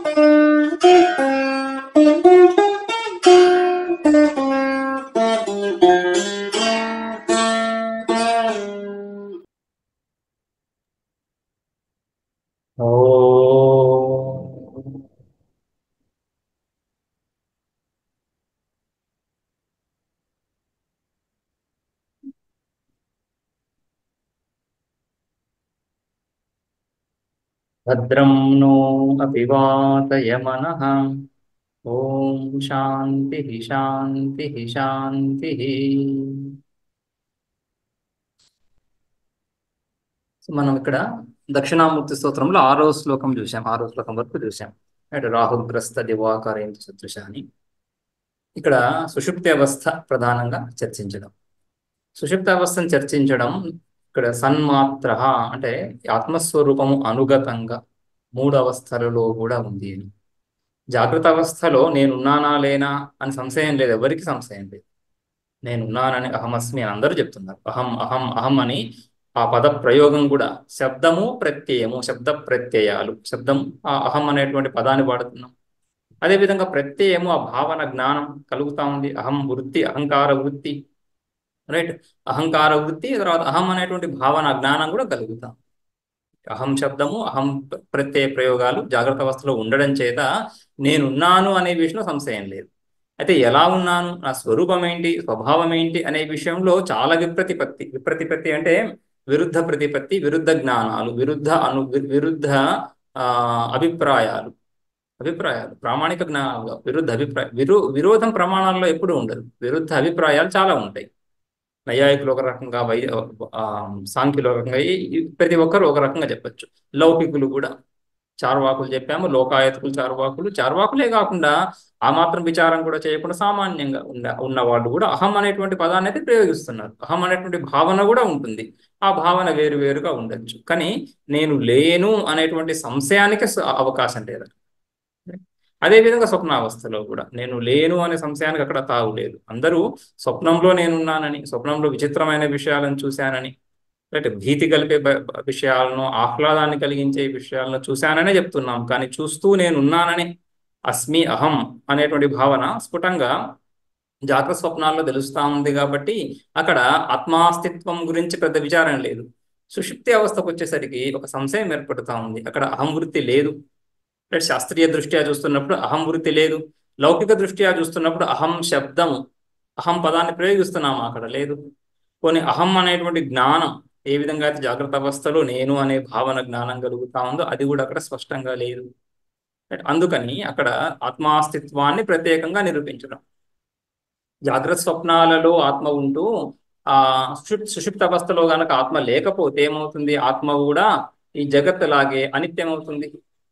ఓ భద్రం नो अपि वातयमनः ఓం శాంతి శాంతి శాంతి సో మనం ఇక్కడ దక్షిణామూర్తి స్తోత్రంలో ఆరో శ్లోకం చూసాం ఆరో శ్లోకం వరకు చూసాం అంటే రాహుగ్రస్త దివాకరేంద్ర సదృశ అని ఇక్కడ సుషుప్తి అవస్థ ప్రధానంగా చర్చించడం సుషుప్త అవస్థను చర్చించడం ఇక్కడ సన్మాత్ర అంటే ఆత్మస్వరూపము అనుగతంగా మూడు అవస్థలలో కూడా ఉంది అని జాగ్రత్త అవస్థలో నేనున్నానా లేనా అని సంశయం లేదు ఎవరికి సంశయం లేదు నేనున్నానని అహమస్మి అని అందరూ చెప్తున్నారు అహం అహం అహం అని ఆ పద ప్రయోగం కూడా శబ్దము ప్రత్యయము శబ్ద ప్రత్యయాలు శబ్దం ఆ అహం అనేటువంటి పదాన్ని వాడుతున్నాం అదేవిధంగా ప్రత్యయము ఆ భావన జ్ఞానం కలుగుతా ఉంది అహం వృత్తి అహంకార వృత్తి రైట్ అహంకార వృత్తి తర్వాత అహం అనేటువంటి భావన జ్ఞానం కూడా కలుగుతాం అహం శబ్దము అహం ప్రత్యయ ప్రయోగాలు జాగ్రత్త అవస్థలో ఉండడం చేత నేనున్నాను అనే విషయంలో సంశయం లేదు అయితే ఎలా ఉన్నాను నా స్వరూపం ఏంటి స్వభావం ఏంటి అనే విషయంలో చాలా విప్రతిపత్తి విప్రతిపత్తి అంటే విరుద్ధ ప్రతిపత్తి విరుద్ధ జ్ఞానాలు విరుద్ధ అను విరుద్ధ ఆ అభిప్రాయాలు అభిప్రాయాలు ప్రామాణిక జ్ఞానాలు విరుద్ధ అభిప్రాయ విరో విరోధం ప్రమాణాల్లో ఎప్పుడు ఉండదు విరుద్ధ అభిప్రాయాలు చాలా ఉంటాయి నైయాయికులు ఒక రకంగా వై ఆ, సాంఖ్యులు ఒక రకంగా ఈ- ఈ ప్రతి ఒక్కరు ఒక రకంగా చెప్పొచ్చు లౌకికులు కూడా చార్వాకులు చెప్పాము లోకాయతకులు చార్వాకులు చార్వాకులే కాకుండా ఆ మాత్రం విచారం కూడా చేయకుండా సామాన్యంగా ఉన్న ఉన్న వాళ్ళు కూడా అహం అనేటువంటి పదాన్ని అయితే ప్రయోగిస్తున్నారు అహం అనేటువంటి భావన కూడా ఉంటుంది ఆ భావన వేరు వేరుగా ఉండొచ్చు కానీ నేను లేను అనేటువంటి సంశయానికి స- అవకాశం లేదు అదేవిధంగా స్వప్నావస్థలో కూడా నేను లేను అనే సంశయానికి అక్కడ తావు లేదు అందరూ స్వప్నంలో నేనున్నానని స్వప్నంలో విచిత్రమైన విషయాలను చూశానని అంటే భీతి కలిపే బ- బ- విషయాలను ఆహ్లాదాన్ని కలిగించే విషయాలను చూశాననే చెప్తున్నాం కానీ చూస్తూ నేనున్నానని అస్మి అహం అనేటువంటి భావన స్ఫుటంగా జాగ్రత్త స్వప్నాల్లో తెలుస్తా ఉంది కాబట్టి అక్కడ ఆత్మాస్తిత్వం గురించి పెద్ద విచారం లేదు సుషుప్తి అవస్థకు వచ్చేసరికి ఒక సంశయం ఏర్పడుతా ఉంది అక్కడ అహం వృత్తి లేదు అంటే శాస్త్రీయ దృష్ట్యా చూస్తున్నప్పుడు అహం వృత్తి లేదు లౌకిక దృష్ట్యా చూస్తున్నప్పుడు అహం శబ్దము అహం పదాన్ని ప్రయోగిస్తున్నాము అక్కడ లేదు కొన్ని అహం అనేటువంటి జ్ఞానం ఏ విధంగా అయితే జాగ్రత్త అవస్థలో నేను అనే భావన జ్ఞానం కలుగుతా ఉందో అది కూడా అక్కడ స్పష్టంగా లేదు అందుకని అక్కడ ఆత్మాస్తిత్వాన్ని ప్రత్యేకంగా నిరూపించడం జాగ్రత్త స్వప్నాలలో ఆత్మ ఉంటూ ఆ సుషుప్ సుషుప్త అవస్థలో గనక ఆత్మ లేకపోతే ఏమవుతుంది ఆత్మ కూడా ఈ జగత్ లాగే అనిత్యం అవుతుంది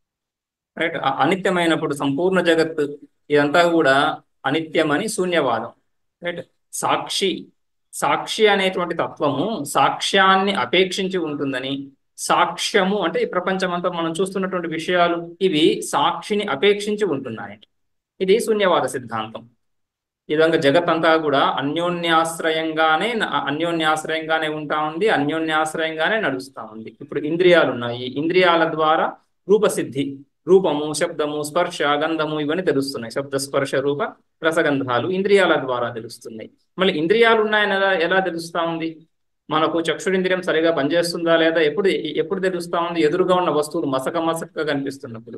రైట్ అనిత్యమైనప్పుడు సంపూర్ణ జగత్తు ఇదంతా కూడా అనిత్యమని శూన్యవాదం రైట్ సాక్షి సాక్షి అనేటువంటి తత్వము సాక్ష్యాన్ని అపేక్షించి ఉంటుందని సాక్ష్యము అంటే ఈ ప్రపంచమంతా మనం చూస్తున్నటువంటి విషయాలు ఇవి సాక్షిని అపేక్షించి ఉంటున్నాయి ఇది శూన్యవాద సిద్ధాంతం ఈ విధంగా జగత్ అంతా కూడా అన్యోన్యాశ్రయంగానే అన్యోన్యాశ్రయంగానే ఉంటా ఉంది అన్యోన్యాశ్రయంగానే నడుస్తా ఉంది ఇప్పుడు ఇంద్రియాలు ఉన్నాయి ఇంద్రియాల ద్వారా రూపసిద్ధి రూపము శబ్దము స్పర్శ గంధము ఇవన్నీ తెలుస్తున్నాయి శబ్ద స్పర్శ రూప రసగంధాలు ఇంద్రియాల ద్వారా తెలుస్తున్నాయి మళ్ళీ ఇంద్రియాలు ఉన్నాయని ఎలా ఎలా తెలుస్తా ఉంది మనకు చక్షురింద్రియం సరిగా పనిచేస్తుందా లేదా ఎప్పుడు ఎప్పుడు తెలుస్తా ఉంది ఎదురుగా ఉన్న వస్తువులు మసక మసకగా కనిపిస్తున్నప్పుడు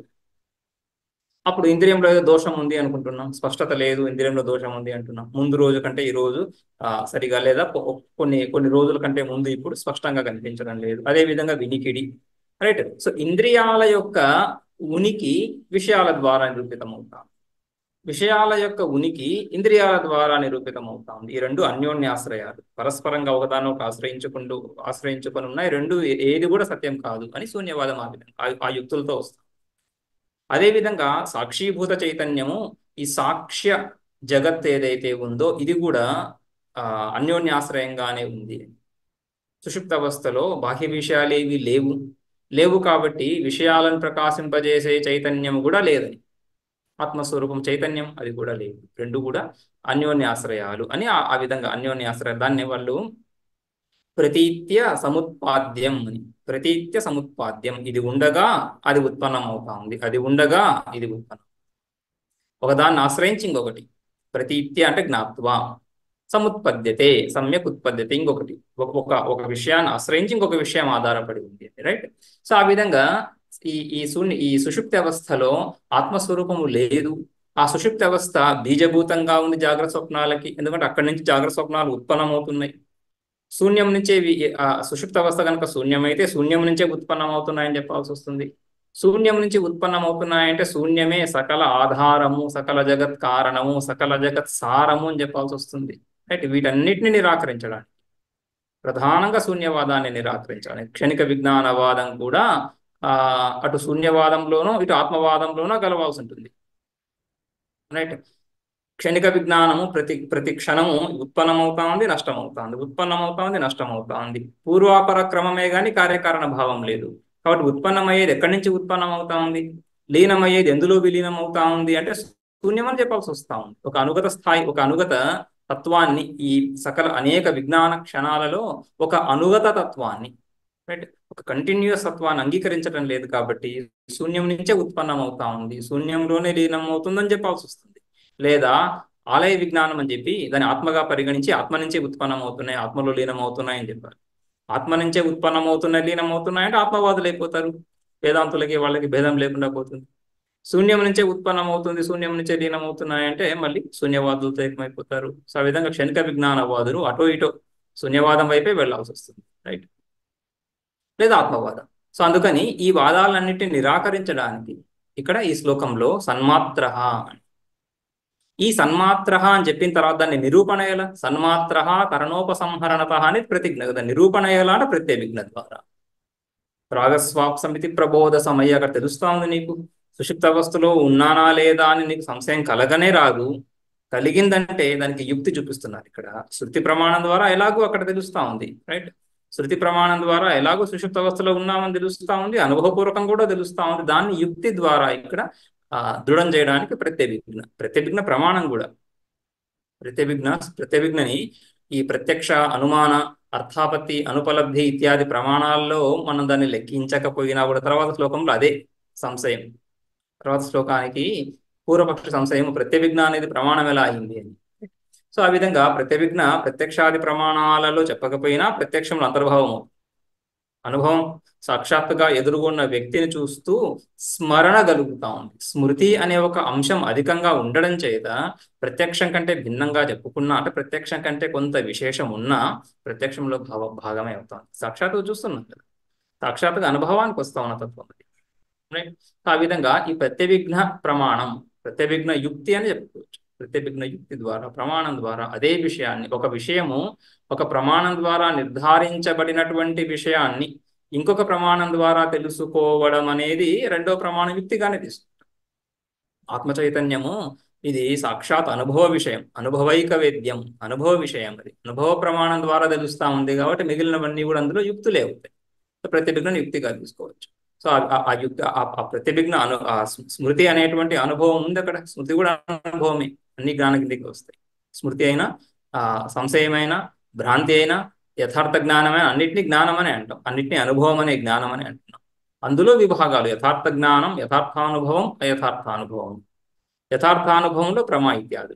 అప్పుడు ఇంద్రియంలో ఏదో దోషం ఉంది అనుకుంటున్నాం స్పష్టత లేదు ఇంద్రియంలో దోషం ఉంది అంటున్నాం ముందు రోజు కంటే ఈ రోజు ఆ, సరిగా లేదా కొ- కొన్ని కొన్ని రోజుల కంటే ముందు ఇప్పుడు స్పష్టంగా కనిపించడం లేదు అదే విధంగా వినికిడి రైట్ సో ఇంద్రియాల యొక్క ఉనికి విషయాల ద్వారా నిరూపితం అవుతాం విషయాల యొక్క ఉనికి ఇంద్రియాల ద్వారా నిరూపితం అవుతాం ఈ రెండు అన్యోన్యాశ్రయాలు పరస్పరంగా ఒకదాన్ని ఒక ఆశ్రయించుకుంటూ ఆశ్రయించుకొని ఉన్నాయి రెండు ఏ- ఏది కూడా సత్యం కాదు అని శూన్యవాదం ఆ విధంగా ఆ- ఆ యుక్తులతో వస్తాం అదేవిధంగా సాక్షీభూత చైతన్యము ఈ సాక్ష్య జగత్ ఏదైతే ఉందో ఇది కూడా ఆ అన్యోన్యాశ్రయంగానే ఉంది సుషుప్త అవస్థలో బాహ్య విషయాలు ఏవి లేవు లేవు కాబట్టి విషయాలను ప్రకాశింపజేసే చైతన్యం కూడా లేదని ఆత్మస్వరూపం చైతన్యం అది కూడా లేదు రెండు కూడా అన్యోన్యాశ్రయాలు అని ఆ ఆ విధంగా అన్యోన్యాశ్రయ దాన్ని వాళ్ళు ప్రతీత్య సముత్పాద్యం అని ప్రతీత్య సముత్పాద్యం ఇది ఉండగా అది ఉత్పన్నం అవుతా ఉంది అది ఉండగా ఇది ఉత్పన్నం ఒకదాన్ని ఆశ్రయించి ఇంకొకటి ప్రతీత్య అంటే జ్ఞాప్త్వా సముత్పద్యతే సమ్యక్ ఉత్పద్యతే ఇంకొకటి ఒక ఒక ఒక విషయాన్ని ఆశ్రయించి ఇంకొక విషయం ఆధారపడి ఉంది రైట్ సో ఆ విధంగా ఈ ఈ శూన్య ఈ సుషుప్తి అవస్థలో ఆత్మస్వరూపము లేదు ఆ సుషుప్తి అవస్థ బీజభూతంగా ఉంది జాగ్రత్త స్వప్నాలకి ఎందుకంటే అక్కడి నుంచి జాగ్రత్త స్వప్నాలు ఉత్పన్నమవుతున్నాయి శూన్యం నుంచే వి- ఆ సుషుప్త అవస్థ కనుక శూన్యమైతే శూన్యం నుంచే ఉత్పన్నం అవుతున్నాయని చెప్పాల్సి వస్తుంది శూన్యం నుంచి ఉత్పన్నం అవుతున్నాయంటే శూన్యమే సకల ఆధారము సకల జగత్ కారణము సకల జగత్ సారము అని చెప్పాల్సి వస్తుంది రైట్ వీటన్నిటిని నిరాకరించడానికి ప్రధానంగా శూన్యవాదాన్ని నిరాకరించడానికి క్షణిక విజ్ఞానవాదం కూడా ఆ అటు శూన్యవాదంలోనూ ఇటు ఆత్మవాదంలోనూ కలవాల్సి ఉంటుంది రైట్ క్షణిక విజ్ఞానము ప్రతి ప్రతి క్షణము ఉత్పన్నమవుతా ఉంది నష్టం అవుతా ఉంది ఉత్పన్నమవుతా ఉంది నష్టం అవుతా ఉంది పూర్వాపర క్రమమే గాని కార్యకారణ భావం లేదు కాబట్టి ఉత్పన్నమయ్యేది ఎక్కడి నుంచి ఉత్పన్నం అవుతా ఉంది లీనమయ్యేది ఎందులో విలీనం అవుతా ఉంది అంటే శూన్యం అని చెప్పాల్సి వస్తా ఉంది ఒక అనుగత స్థాయి ఒక అనుగత తత్వాన్ని ఈ సకల అనేక విజ్ఞాన క్షణాలలో ఒక అనుగత తత్వాన్ని రైట్ ఒక కంటిన్యూస్ తత్వాన్ని అంగీకరించడం లేదు కాబట్టి శూన్యం నుంచే ఉత్పన్నం అవుతా ఉంది శూన్యంలోనే లీనం అవుతుందని చెప్పాల్సి వస్తుంది లేదా ఆలయ విజ్ఞానం అని చెప్పి దాన్ని ఆత్మగా పరిగణించి ఆత్మ నుంచే ఉత్పన్నం అవుతున్నాయి ఆత్మలో లీనం అవుతున్నాయి అని చెప్పారు ఆత్మ నుంచే ఉత్పన్నం అవుతున్నాయి లీనం అవుతున్నాయి అంటే ఆత్మవాదులు అయిపోతారు వేదాంతులకి వాళ్ళకి భేదం లేకుండా పోతుంది శూన్యం నుంచే ఉత్పన్నం అవుతుంది శూన్యం నుంచే లీనం అవుతున్నాయి అంటే మళ్ళీ శూన్యవాదులతో ఏకమైపోతారు సో ఆ విధంగా క్షణిక విజ్ఞానవాదులు అటో ఇటో శూన్యవాదం వైపే వెళ్లాల్సి వస్తుంది రైట్ లేదా ఆత్మవాదం సో అందుకని ఈ వాదాలన్నిటిని నిరాకరించడానికి ఇక్కడ ఈ శ్లోకంలో సన్మాత్ర అని ఈ సన్మాత్ర అని చెప్పిన తర్వాత దాన్ని నిరూపణ ఎలా సన్మాత్ర కరణోపసంహరణత అనేది ప్రతిజ్ఞ కదా నిరూపణ ఎలా అంటే ప్రత్యభిజ్ఞ ద్వారా రాగస్వాప్సమితి ప్రబోధ సమయ అక్కడ తెలుస్తా ఉంది నీకు సుషుప్త అవస్థలో ఉన్నానా లేదా అని నీకు సంశయం కలగనే రాదు కలిగిందంటే దానికి యుక్తి చూపిస్తున్నారు ఇక్కడ శృతి ప్రమాణం ద్వారా ఎలాగో అక్కడ తెలుస్తా ఉంది రైట్ శృతి ప్రమాణం ద్వారా ఎలాగో సుషుప్త అవస్థలో ఉన్నామని తెలుస్తా ఉంది అనుభవపూర్వకం కూడా తెలుస్తా ఉంది దాన్ని యుక్తి ద్వారా ఇక్కడ ఆ దృఢం చేయడానికి ప్రత్యభిజ్ఞ ప్రత్యభిజ్ఞ ప్రమాణం కూడా ప్రత్యభిజ్ఞ ప్రత్యభిజ్ఞని ఈ ప్రత్యక్ష అనుమాన అర్థాపత్తి అనుపలబ్ధి ఇత్యాది ప్రమాణాల్లో మనం దాన్ని లెక్కించకపోయినా కూడా తర్వాత శ్లోకంలో అదే సంశయం తర్వాత శ్లోకానికి పూర్వపక్ష సంశయం ప్రత్యభిజ్ఞ అనేది ప్రమాణం ఎలా అయింది అని సో ఆ విధంగా ప్రత్యభిజ్ఞ ప్రత్యక్షాది ప్రమాణాలలో చెప్పకపోయినా ప్రత్యక్షంలో అంతర్భావం అవుతుంది. అనుభవం సాక్షాత్తుగా ఎదురుగున్న వ్యక్తిని చూస్తూ స్మరణ కలుగుతా ఉంది స్మృతి అనే ఒక అంశం అధికంగా ఉండడం చేత ప్రత్యక్షం కంటే భిన్నంగా చెప్పుకున్నా అంటే ప్రత్యక్షం కంటే కొంత విశేషం ఉన్నా ప్రత్యక్షంలో భావ భాగమే అవుతాం సాక్షాత్తుగా చూస్తున్నాం కదా సాక్షాత్తుగా అనుభవానికి వస్తా ఉన్న తత్వం అది రైట్ ఆ విధంగా ఈ ప్రత్యవిఘ్న ప్రమాణం ప్రత్యవిఘ్న యుక్తి అని చెప్పుకోవచ్చు ప్రత్యవిఘ్న యుక్తి ద్వారా ప్రమాణం ద్వారా అదే విషయాన్ని ఒక విషయము ఒక ప్రమాణం ద్వారా నిర్ధారించబడినటువంటి విషయాన్ని ఇంకొక ప్రమాణం ద్వారా తెలుసుకోవడం అనేది రెండో ప్రమాణ యుక్తిగానే తీసుకుంటాం ఆత్మ చైతన్యము ఇది సాక్షాత్ అనుభవ విషయం అనుభవైక వేద్యం అనుభవ విషయం అది అనుభవ ప్రమాణం ద్వారా తెలుస్తా ఉంది కాబట్టి మిగిలినవన్నీ కూడా అందులో యుక్తులే అవుతాయి సో ప్రతిభిజ్ఞను యుక్తిగా తీసుకోవచ్చు సో ఆ యుక్తి ఆ ప్రతిభిజ్ఞ అను ఆ స్మృతి అనేటువంటి అనుభవం ఉంది అక్కడ స్మృతి కూడా అనుభవమే అన్ని జ్ఞాన కిందికి వస్తాయి స్మృతి అయినా ఆ సంశయమైన భ్రాంతి అయినా యథార్థ జ్ఞానమైన అన్నిటినీ జ్ఞానం అని అంటాం అన్నిటినీ అనుభవం అనే జ్ఞానం అని అంటున్నాం అందులో విభాగాలు యథార్థ జ్ఞానం యథార్థానుభవం అయథార్థానుభవం యథార్థానుభవంలో ప్రమా ఇత్యాదు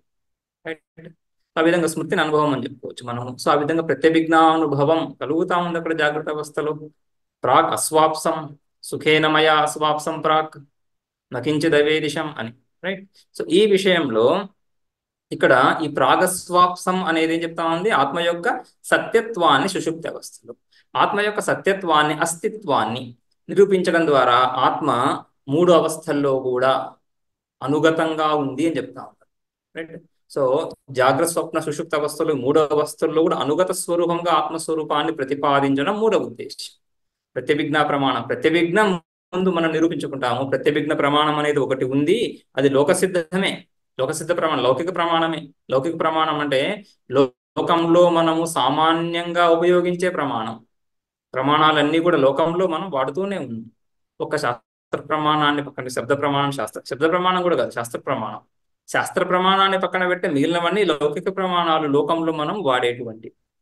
ఆ విధంగా స్మృతిని అనుభవం అని చెప్పుకోవచ్చు మనము సో ఆ విధంగా ప్రత్యభిజ్ఞానుభవం కలుగుతా ఉంది అక్కడ జాగ్రత్త అవస్థలో ప్రాక్ అస్వాప్సం సుఖేనమయ అస్వాప్సం ప్రాక్ నకించిదవేదిశం అని రైట్ సో ఈ విషయంలో ఇక్కడ ఈ ప్రాగస్వాప్సం అనేది ఏం చెప్తా ఉంది ఆత్మ యొక్క సత్యత్వాన్ని సుషుప్తి అవస్థలో ఆత్మ యొక్క సత్యత్వాన్ని అస్తిత్వాన్ని నిరూపించడం ద్వారా ఆత్మ మూడు అవస్థల్లో కూడా అనుగతంగా ఉంది అని చెప్తా ఉన్నారు రైట్ సో జాగ్రత్త స్వప్న సుషుప్త అవస్థలు మూడో అవస్థల్లో కూడా అనుగత స్వరూపంగా ఆత్మస్వరూపాన్ని ప్రతిపాదించడం మూడవ ఉద్దేశం ప్రత్యభిజ్ఞ ప్రమాణం ప్రత్యభిజ్ఞ ముందు మనం నిరూపించుకుంటాము ప్రత్యభిజ్ఞ ప్రమాణం అనేది ఒకటి ఉంది అది లోకసిద్ధమే లోకసిద్ధ ప్రమాణం లౌకిక ప్రమాణమే లౌకిక ప్రమాణం అంటే లోకంలో మనము సామాన్యంగా ఉపయోగించే ప్రమాణం ప్రమాణాలన్నీ కూడా లోకంలో మనం వాడుతూనే ఉన్నాం ఒక శాస్త్ర ప్రమాణాన్ని పక్కన శబ్ద ప్రమాణం శాస్త్ర శబ్ద ప్రమాణం కూడా కాదు శాస్త్ర ప్రమాణం శాస్త్ర ప్రమాణాన్ని పక్కన పెట్టి మిగిలినవన్నీ లౌకిక ప్రమాణాలు లోకంలో మనం వాడేటువంటి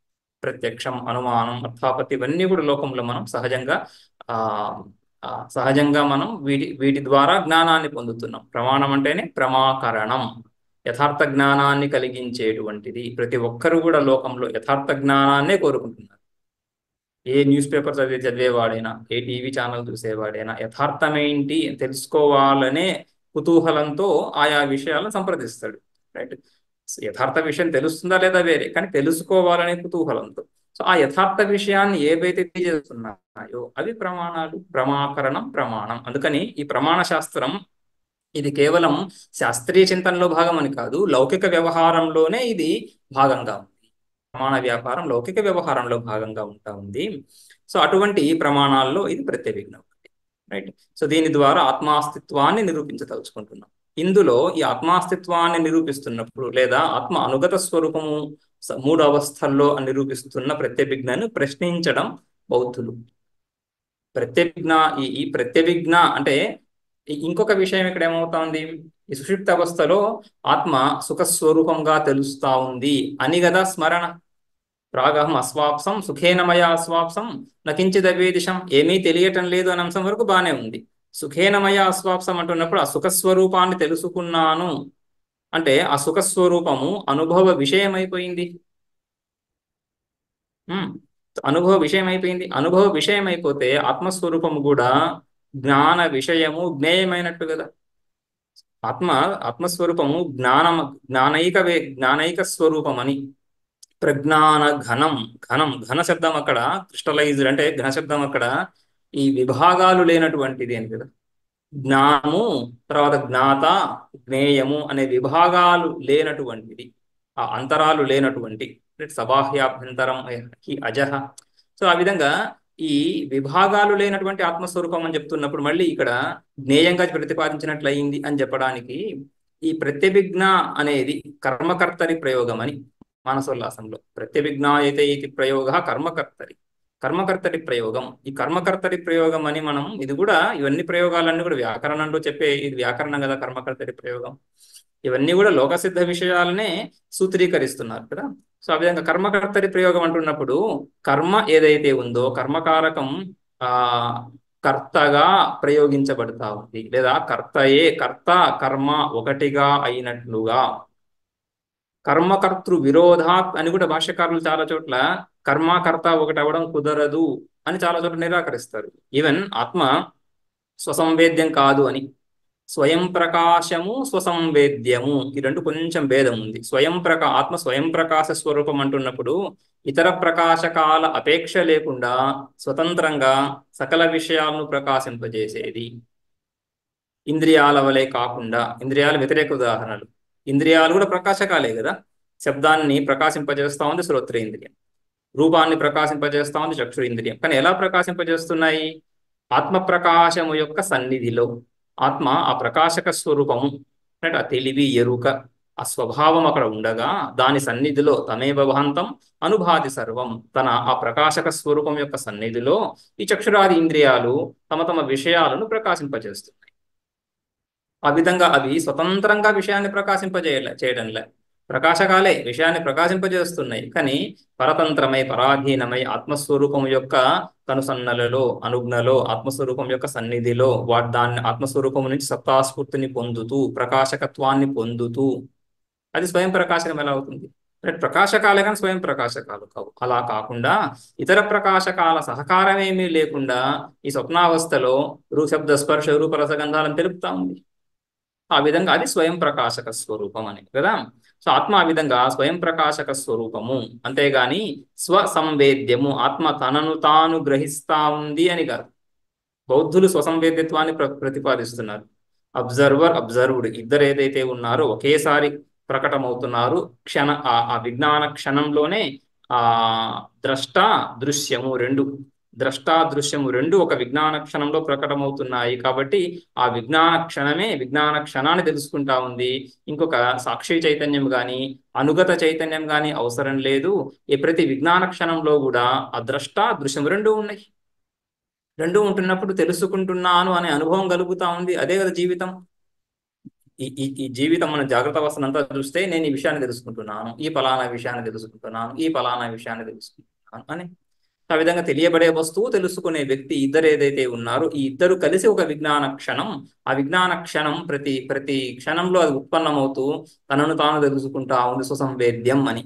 ప్రత్యక్షం అనుమానం అర్థాపత్తి ఇవన్నీ కూడా లోకంలో మనం సహజంగా ఆ ఆ, సహజంగా మనం వీటి వీటి ద్వారా జ్ఞానాన్ని పొందుతున్నాం ప్రమాణం అంటేనే ప్రమాకరణం యథార్థ జ్ఞానాన్ని కలిగించేటువంటిది ప్రతి ఒక్కరు కూడా లోకంలో యథార్థ జ్ఞానాన్నే కోరుకుంటున్నారు ఏ న్యూస్ పేపర్ చదివి చదివేవాడైనా ఏ టీవీ ఛానల్ చూసేవాడైనా యథార్థమేంటి తెలుసుకోవాలనే కుతూహలంతో ఆయా విషయాలను సంప్రదిస్తాడు రైట్ యథార్థ విషయం తెలుస్తుందా లేదా వేరే కానీ తెలుసుకోవాలనే కుతూహలంతో సో ఆ యథార్థ విషయాన్ని ఏవైతే తెలియజేస్తున్నాయో అవి ప్రమాణాలు ప్రమాకరణం ప్రమాణం అందుకని ఈ ప్రమాణ శాస్త్రం ఇది కేవలం శాస్త్రీయ చింతనలో భాగం అని కాదు లౌకిక వ్యవహారంలోనే ఇది భాగంగా ఉంది ప్రమాణ వ్యాపారం లౌకిక వ్యవహారంలో భాగంగా ఉంటా ఉంది సో అటువంటి ప్రమాణాల్లో ఇది ప్రత్యభిజ్ఞ ఒకటి రైట్ సో దీని ద్వారా ఆత్మాస్తిత్వాన్ని నిరూపించదలుచుకుంటున్నాం ఇందులో ఈ ఆత్మాస్తిత్వాన్ని నిరూపిస్తున్నప్పుడు లేదా ఆత్మ అనుగత స్వరూపము స- మూడు అవస్థల్లో నిరూపిస్తున్న ప్రత్యభిజ్ఞను ప్రశ్నించడం బౌద్ధులు ప్రత్యభిజ్ఞ ఈ ఈ ప్రత్యభిజ్ఞ అంటే ఇ- ఇంకొక విషయం ఇక్కడ ఏమవుతా ఉంది ఈ సుషుప్త అవస్థలో ఆత్మ సుఖ స్వరూపంగా తెలుస్తా ఉంది అని కదా స్మరణ ప్రాగహం అస్వాప్సం సుఖేనమయ అస్వాప్సం నకించిదవేదిశం ఏమీ తెలియటం లేదు అనే అంశం వరకు బానే ఉంది సుఖేనమయ అస్వాప్సం అంటున్నప్పుడు ఆ సుఖ స్వరూపాన్ని తెలుసుకున్నాను అంటే ఆ సుఖ స్వరూపము అనుభవ విషయం అయిపోయింది ఉమ్, అనుభవ విషయం అయిపోయింది అనుభవ విషయం అయిపోతే ఆత్మస్వరూపము కూడా జ్ఞాన విషయము జ్ఞేయమైనట్టు కదా ఆత్మ ఆత్మస్వరూపము జ్ఞానం జ్ఞానైక వే జ్ఞానైక స్వరూపం అని ప్రజ్ఞాన ఘనం ఘనం ఘన శబ్దం అక్కడ క్రిస్టలైజ్డ్ అంటే ఘన శబ్దం అక్కడ ఈ విభాగాలు లేనటువంటిది అని కదా జ్ఞానము తర్వాత జ్ఞాత జ్ఞేయము అనే విభాగాలు లేనటువంటిది ఆ అంతరాలు లేనటువంటి సబాహ్యాభ్యంతరం హి అజహ సో ఆ విధంగా ఈ విభాగాలు లేనటువంటి ఆత్మస్వరూపం అని చెప్తున్నప్పుడు మళ్ళీ ఇక్కడ జ్ఞేయంగా ప్రతిపాదించినట్లు అయింది అని చెప్పడానికి ఈ ప్రత్యభిజ్ఞ అనేది కర్మకర్తరి ప్రయోగం అని మానసోల్లాసంలో ప్రత్యభిజ్ఞ అయితే ఇది ప్రయోగ కర్మకర్తరి కర్మకర్తరి ప్రయోగం ఈ కర్మకర్తరి ప్రయోగం అని మనం ఇది కూడా ఇవన్నీ ప్రయోగాలన్నీ కూడా వ్యాకరణంలో చెప్పే ఇది వ్యాకరణం కదా కర్మకర్తరి ప్రయోగం ఇవన్నీ కూడా లోకసిద్ధ విషయాలనే సూత్రీకరిస్తున్నారు కదా సో ఆ విధంగా కర్మకర్తరి ప్రయోగం అంటున్నప్పుడు కర్మ ఏదైతే ఉందో కర్మకారకం ఆ కర్తగా ప్రయోగించబడతా ఉంది లేదా కర్తయే కర్త కర్మ ఒకటిగా అయినట్లుగా కర్మకర్తృ విరోధాత్ అని కూడా భాష్యకారులు చాలా చోట్ల కర్మకర్త ఒకటి అవ్వడం కుదరదు అని చాలా చోట్ల నిరాకరిస్తారు ఈవెన్ ఆత్మ స్వసంవేద్యం కాదు అని స్వయం ప్రకాశము స్వసంవేద్యము ఈ రెండు కొంచెం భేదం ఉంది స్వయం ప్రకా ఆత్మ స్వయం ప్రకాశ స్వరూపం అంటున్నప్పుడు ఇతర ప్రకాశకాల అపేక్ష లేకుండా స్వతంత్రంగా సకల విషయాలను ప్రకాశింపజేసేది ఇంద్రియాల వలె కాకుండా ఇంద్రియాల వ్యతిరేక ఉదాహరణలు ఇంద్రియాలు కూడా ప్రకాశకాలే కదా శబ్దాన్ని ప్రకాశింపజేస్తా ఉంది శ్రోత్రేంద్రియం రూపాన్ని ప్రకాశింపజేస్తా ఉంది చక్షురింద్రియం కానీ ఎలా ప్రకాశింపజేస్తున్నాయి ఆత్మ ప్రకాశము యొక్క సన్నిధిలో ఆత్మ ఆ ప్రకాశక స్వరూపము అంటే ఆ తెలివి ఎరుక ఆ స్వభావం అక్కడ ఉండగా దాని సన్నిధిలో తమేవ భాంతం అనుభాతి సర్వం తన ఆ ప్రకాశక స్వరూపం యొక్క సన్నిధిలో ఈ చక్షురాది ఇంద్రియాలు తమ తమ విషయాలను ప్రకాశింపజేస్తున్నాయి ఆ విధంగా అవి స్వతంత్రంగా విషయాన్ని ప్రకాశింపజేయలే చేయడంలే ప్రకాశకాలే విషయాన్ని ప్రకాశింపజేస్తున్నాయి కానీ పరతంత్రమై పరాధీనమై ఆత్మస్వరూపం యొక్క కనుసన్నలలో అనుజ్ఞలో ఆత్మస్వరూపం యొక్క సన్నిధిలో వాటి దాన్ని ఆత్మస్వరూపం నుంచి సత్తాస్ఫూర్తిని పొందుతూ ప్రకాశకత్వాన్ని పొందుతూ అది స్వయం ప్రకాశకం ఎలా అవుతుంది ప్రకాశకాలే కానీ స్వయం ప్రకాశకాలు కావు అలా కాకుండా ఇతర ప్రకాశకాల సహకారం ఏమీ లేకుండా ఈ స్వప్నావస్థలో రూశబ్ద స్పర్శ రూపరసగంధాలను తెలుపుతా ఉంది ఆ విధంగా అది స్వయం ప్రకాశక స్వరూపం అని కదా సో ఆత్మ ఆ విధంగా స్వయం ప్రకాశక స్వరూపము అంతేగాని స్వ సంవేద్యము ఆత్మ తనను తాను గ్రహిస్తా ఉంది అని కాదు బౌద్ధులు స్వసంవేద్యత్వాన్ని ప్ర ప్రతిపాదిస్తున్నారు అబ్జర్వర్ అబ్జర్వ్డ్ ఇద్దరు ఏదైతే ఉన్నారో ఒకేసారి ప్రకటమవుతున్నారు క్షణ ఆ విజ్ఞాన క్షణంలోనే ఆ ద్రష్ట దృశ్యము రెండు ద్రష్టా దృశ్యము రెండు ఒక విజ్ఞాన క్షణంలో ప్రకటమవుతున్నాయి కాబట్టి ఆ విజ్ఞాన క్షణమే విజ్ఞాన క్షణాన్ని తెలుసుకుంటా ఉంది ఇంకొక సాక్షి చైతన్యం గాని అనుగత చైతన్యం గాని అవసరం లేదు ఈ ప్రతి విజ్ఞాన క్షణంలో కూడా ఆ ద్రష్ట దృశ్యం రెండు ఉన్నాయి రెండు ఉంటున్నప్పుడు తెలుసుకుంటున్నాను అనే అనుభవం కలుగుతా ఉంది అదే కదా జీవితం ఈ ఈ ఈ జీవితం మన జాగ్రత్త అవస్థనంతా చూస్తే నేను ఈ విషయాన్ని తెలుసుకుంటున్నాను ఈ ఫలానా విషయాన్ని తెలుసుకుంటున్నాను ఈ ఫలానా విషయాన్ని తెలుసుకుంటున్నాను చెప్తాను అని ఆ విధంగా తెలియబడే వస్తువు తెలుసుకునే వ్యక్తి ఇద్దరు ఏదైతే ఉన్నారో ఈ ఇద్దరు కలిసి ఒక విజ్ఞాన క్షణం ఆ విజ్ఞాన క్షణం ప్రతి ప్రతి క్షణంలో అది ఉత్పన్నమవుతూ తనను తాను తెలుసుకుంటా ఉంది సుసంవేద్యం అని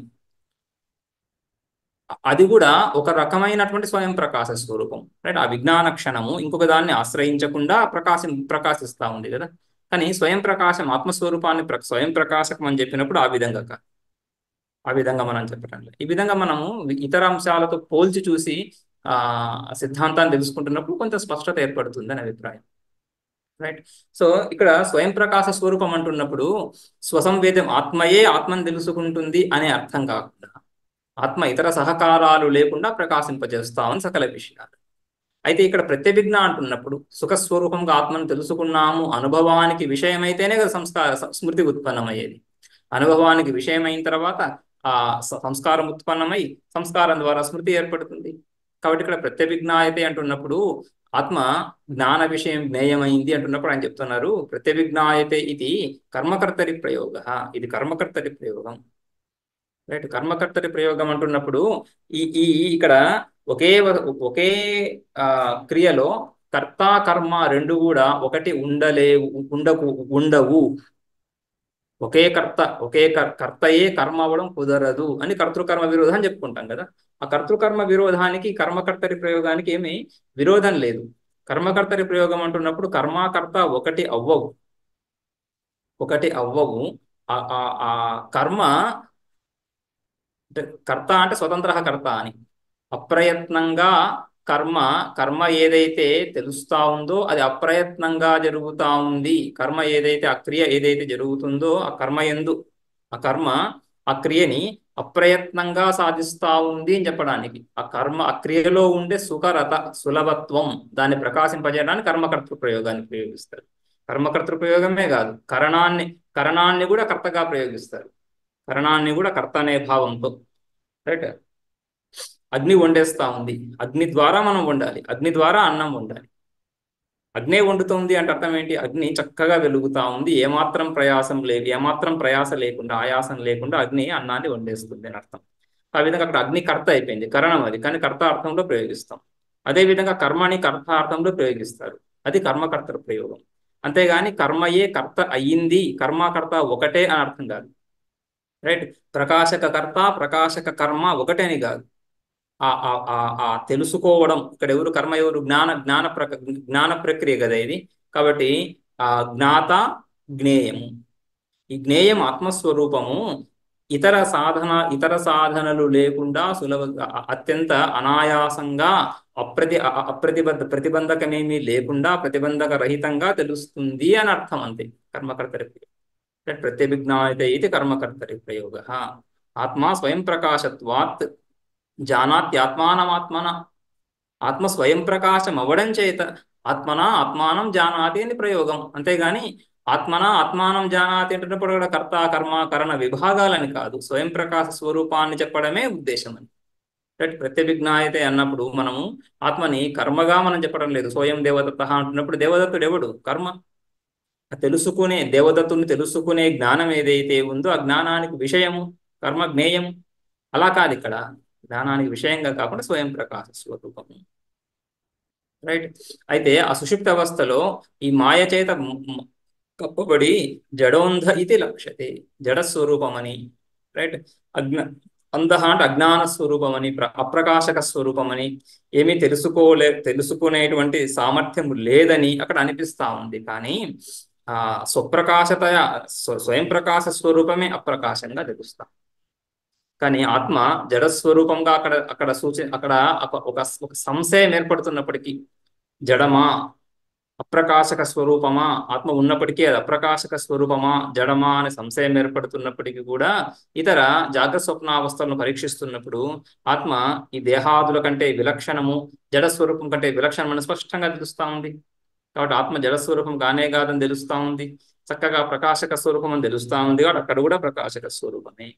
అది కూడా ఒక రకమైనటువంటి స్వయం ప్రకాశ స్వరూపం రైట్ ఆ విజ్ఞాన క్షణము ఇంకొక దాన్ని ఆశ్రయించకుండా ప్రకాశం ప్రకాశిస్తా ఉంది కదా కానీ స్వయం ప్రకాశం ఆత్మస్వరూపాన్ని ప్ర స్వయం ప్రకాశకం అని చెప్పినప్పుడు ఆ విధంగా కాదు ఆ విధంగా మనం చెప్పటం లేదు ఈ విధంగా మనము ఇతర అంశాలతో పోల్చి చూసి ఆ సిద్ధాంతాన్ని తెలుసుకుంటున్నప్పుడు కొంత స్పష్టత ఏర్పడుతుంది అని అభిప్రాయం రైట్ సో ఇక్కడ స్వయం ప్రకాశ స్వరూపం అంటున్నప్పుడు స్వసంవేదం ఆత్మయే ఆత్మను తెలుసుకుంటుంది అనే అర్థం కాకుండా ఆత్మ ఇతర సహకారాలు లేకుండా ప్రకాశింపజేస్తామని సకల విషయాలు అయితే ఇక్కడ ప్రత్యభిజ్ఞ అంటున్నప్పుడు సుఖస్వరూపంగా ఆత్మను తెలుసుకున్నాము అనుభవానికి విషయమైతేనే కదా సంస్కార స్మృతి ఉత్పన్నమయ్యేది అనుభవానికి విషయమైన తర్వాత ఆ సంస్కారం ఉత్పన్నమై సంస్కారం ద్వారా స్మృతి ఏర్పడుతుంది కాబట్టి ఇక్కడ ప్రత్యభిజ్ఞ అయితే అంటున్నప్పుడు ఆత్మ జ్ఞాన విషయం జ్ఞేయమైంది అంటున్నప్పుడు ఆయన చెప్తున్నారు ప్రత్యభిజ్ఞాయతే ఇది కర్మకర్తరి ప్రయోగ ఇది కర్మకర్తరి ప్రయోగం రైట్ కర్మకర్తరి ప్రయోగం అంటున్నప్పుడు ఈ ఈ ఇక్కడ ఒకే ఒకే ఆ క్రియలో కర్త కర్మ రెండు కూడా ఒకటి ఉండలేవు ఉండకు ఉండవు ఒకే కర్త ఒకే కర్తయే కర్మ అవ్వడం కుదరదు అని కర్తృకర్మ విరోధం అని చెప్పుకుంటాం కదా ఆ కర్తృకర్మ విరోధానికి కర్మకర్తరి ప్రయోగానికి ఏమి విరోధం లేదు కర్మకర్తరి ప్రయోగం అంటున్నప్పుడు కర్మకర్త ఒకటి అవ్వవు ఒకటి అవ్వవు ఆ కర్మ అంటే కర్త అంటే స్వతంత్ర కర్త అని అప్రయత్నంగా కర్మ కర్మ ఏదైతే తెలుస్తా ఉందో అది అప్రయత్నంగా జరుగుతా ఉంది కర్మ ఏదైతే ఆ క్రియ ఏదైతే జరుగుతుందో ఆ కర్మ ఎందు ఆ కర్మ ఆ క్రియని అప్రయత్నంగా సాధిస్తా ఉంది అని చెప్పడానికి ఆ కర్మ ఆ క్రియలో ఉండే సుఖరత సులభత్వం దాన్ని ప్రకాశింపజేయడానికి కర్మకర్తృ ప్రయోగాన్ని ప్రయోగిస్తారు కర్మకర్తృ ప్రయోగమే కాదు కరణాన్ని కరణాన్ని కూడా కర్తగా ప్రయోగిస్తారు కరణాన్ని కూడా కర్త అనే భావంతో రైట్ అగ్ని వండేస్తా ఉంది అగ్ని ద్వారా మనం వండాలి అగ్ని ద్వారా అన్నం వండాలి అగ్నే వండుతోంది అంటే అర్థం ఏంటి అగ్ని చక్కగా వెలుగుతా ఉంది ఏమాత్రం ప్రయాసం లేదు ఏమాత్రం ప్రయాస లేకుండా ఆయాసం లేకుండా అగ్ని అన్నాన్ని వండేస్తుంది అని అర్థం ఆ విధంగా అక్కడ అగ్ని కర్త అయిపోయింది కరణం అది కానీ కర్త అర్థంలో ప్రయోగిస్తాం అదే విధంగా కర్మని కర్త అర్థంలో ప్రయోగిస్తారు అది కర్మకర్త ప్రయోగం అంతేగాని కర్మయే కర్త అయ్యింది కర్మకర్త ఒకటే అని అర్థం కాదు రైట్ ప్రకాశక కర్త ప్రకాశక కర్మ ఒకటే అని కాదు ఆ ఆ తెలుసుకోవడం ఇక్కడ ఎవరు కర్మ ఎవరు జ్ఞాన జ్ఞాన ప్రక జ్ఞాన ప్రక్రియ కదా ఇది కాబట్టి ఆ జ్ఞాత జ్ఞేయము ఈ జ్ఞేయం ఆత్మస్వరూపము ఇతర సాధన ఇతర సాధనలు లేకుండా సులభ అత్యంత అనాయాసంగా అప్రతి అప్రతిబద్ధ ప్రతిబంధకమేమీ లేకుండా ప్రతిబంధక రహితంగా తెలుస్తుంది అని అర్థం అంతే కర్మకర్తరి ప్రత్యభిజ్ఞాయత ఇది కర్మకర్తరి ప్రయోగ ఆత్మ స్వయం ప్రకాశత్వాత్ జానాత్యాత్మానమాత్మన ఆత్మ స్వయం ప్రకాశం అవ్వడం చేత ఆత్మన ఆత్మానం జానాతి అని ప్రయోగం అంతేగాని ఆత్మన ఆత్మానం జానాతి అంటున్నప్పుడు కూడా కర్త కర్మ కరణ విభాగాలని కాదు స్వయం ప్రకాశ స్వరూపాన్ని చెప్పడమే ఉద్దేశం అని రైట్ ప్రత్యభిజ్ఞాయతే అన్నప్పుడు మనము ఆత్మని కర్మగా మనం చెప్పడం లేదు స్వయం దేవదత్త అంటున్నప్పుడు దేవదత్తుడు ఎవడు కర్మ తెలుసుకునే దేవదత్తుని తెలుసుకునే జ్ఞానం ఏదైతే ఉందో ఆ జ్ఞానానికి విషయము కర్మ జ్ఞేయం అలా కాదు ఇక్కడ జ్ఞానానికి విషయంగా కాకుండా స్వయం ప్రకాశ స్వరూపము రైట్ అయితే ఆ సుషుప్త అవస్థలో ఈ మాయ చేత కప్పబడి జడోంధ ఇది లక్ష్యతే జడ స్వరూపమని రైట్ అజ్ఞ అంధ అంటే అజ్ఞాన స్వరూపమని అప్రకాశక స్వరూపమని ఏమీ తెలుసుకోలే తెలుసుకునేటువంటి సామర్థ్యం లేదని అక్కడ అనిపిస్తా ఉంది కానీ ఆ స్వప్రకాశత స్వయం ప్రకాశ స్వరూపమే అప్రకాశంగా తెలుస్తాం కానీ ఆత్మ జడస్వరూపంగా అక్కడ అక్కడ సూచి అక్కడ ఒక ఒక సంశయం ఏర్పడుతున్నప్పటికీ జడమా అప్రకాశక స్వరూపమా ఆత్మ ఉన్నప్పటికీ అది అప్రకాశక స్వరూపమా జడమా అనే సంశయం ఏర్పడుతున్నప్పటికీ కూడా ఇతర జాగ్రత్త స్వప్నావస్థలను పరీక్షిస్తున్నప్పుడు ఆత్మ ఈ దేహాదుల కంటే విలక్షణము జడ స్వరూపం కంటే విలక్షణం అని స్పష్టంగా తెలుస్తా ఉంది కాబట్టి ఆత్మ జడ స్వరూపం కానే కాదని తెలుస్తా ఉంది చక్కగా ప్రకాశక స్వరూపం అని తెలుస్తా ఉంది కాబట్టి అక్కడ కూడా ప్రకాశక స్వరూపమే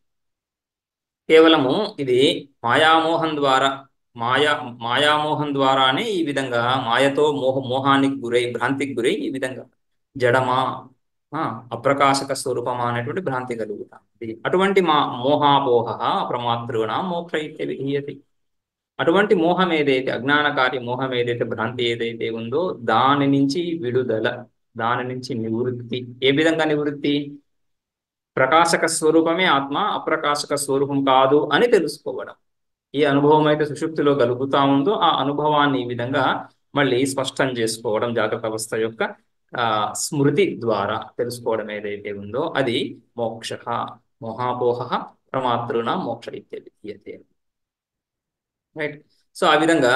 కేవలము ఇది మాయామోహం ద్వారా మాయా మాయామోహం ద్వారానే ఈ విధంగా మాయతో మోహ మోహానికి గురై భ్రాంతికి గురై ఈ విధంగా జడమా అప్రకాశక స్వరూపమా అనేటువంటి భ్రాంతి కలుగుతుంది అటువంటి మా మోహాపోహ ప్రమాతృణ మోక్ష విధీయతి అటువంటి మోహం ఏదైతే అజ్ఞానకారి మోహం ఏదైతే భ్రాంతి ఏదైతే ఉందో దాని నుంచి విడుదల దాని నుంచి నివృత్తి ఏ విధంగా నివృత్తి ప్రకాశక స్వరూపమే ఆత్మ అప్రకాశక స్వరూపం కాదు అని తెలుసుకోవడం ఏ అనుభవం అయితే సుషుప్తిలో కలుగుతా ఉందో ఆ అనుభవాన్ని ఈ విధంగా మళ్ళీ స్పష్టం చేసుకోవడం జాగ్రత్త అవస్థ యొక్క ఆ స్మృతి ద్వారా తెలుసుకోవడం ఏదైతే ఉందో అది మోక్ష మోహాపోహ ప్రమాతృన మోక్ష విద్యతే రైట్ సో ఆ విధంగా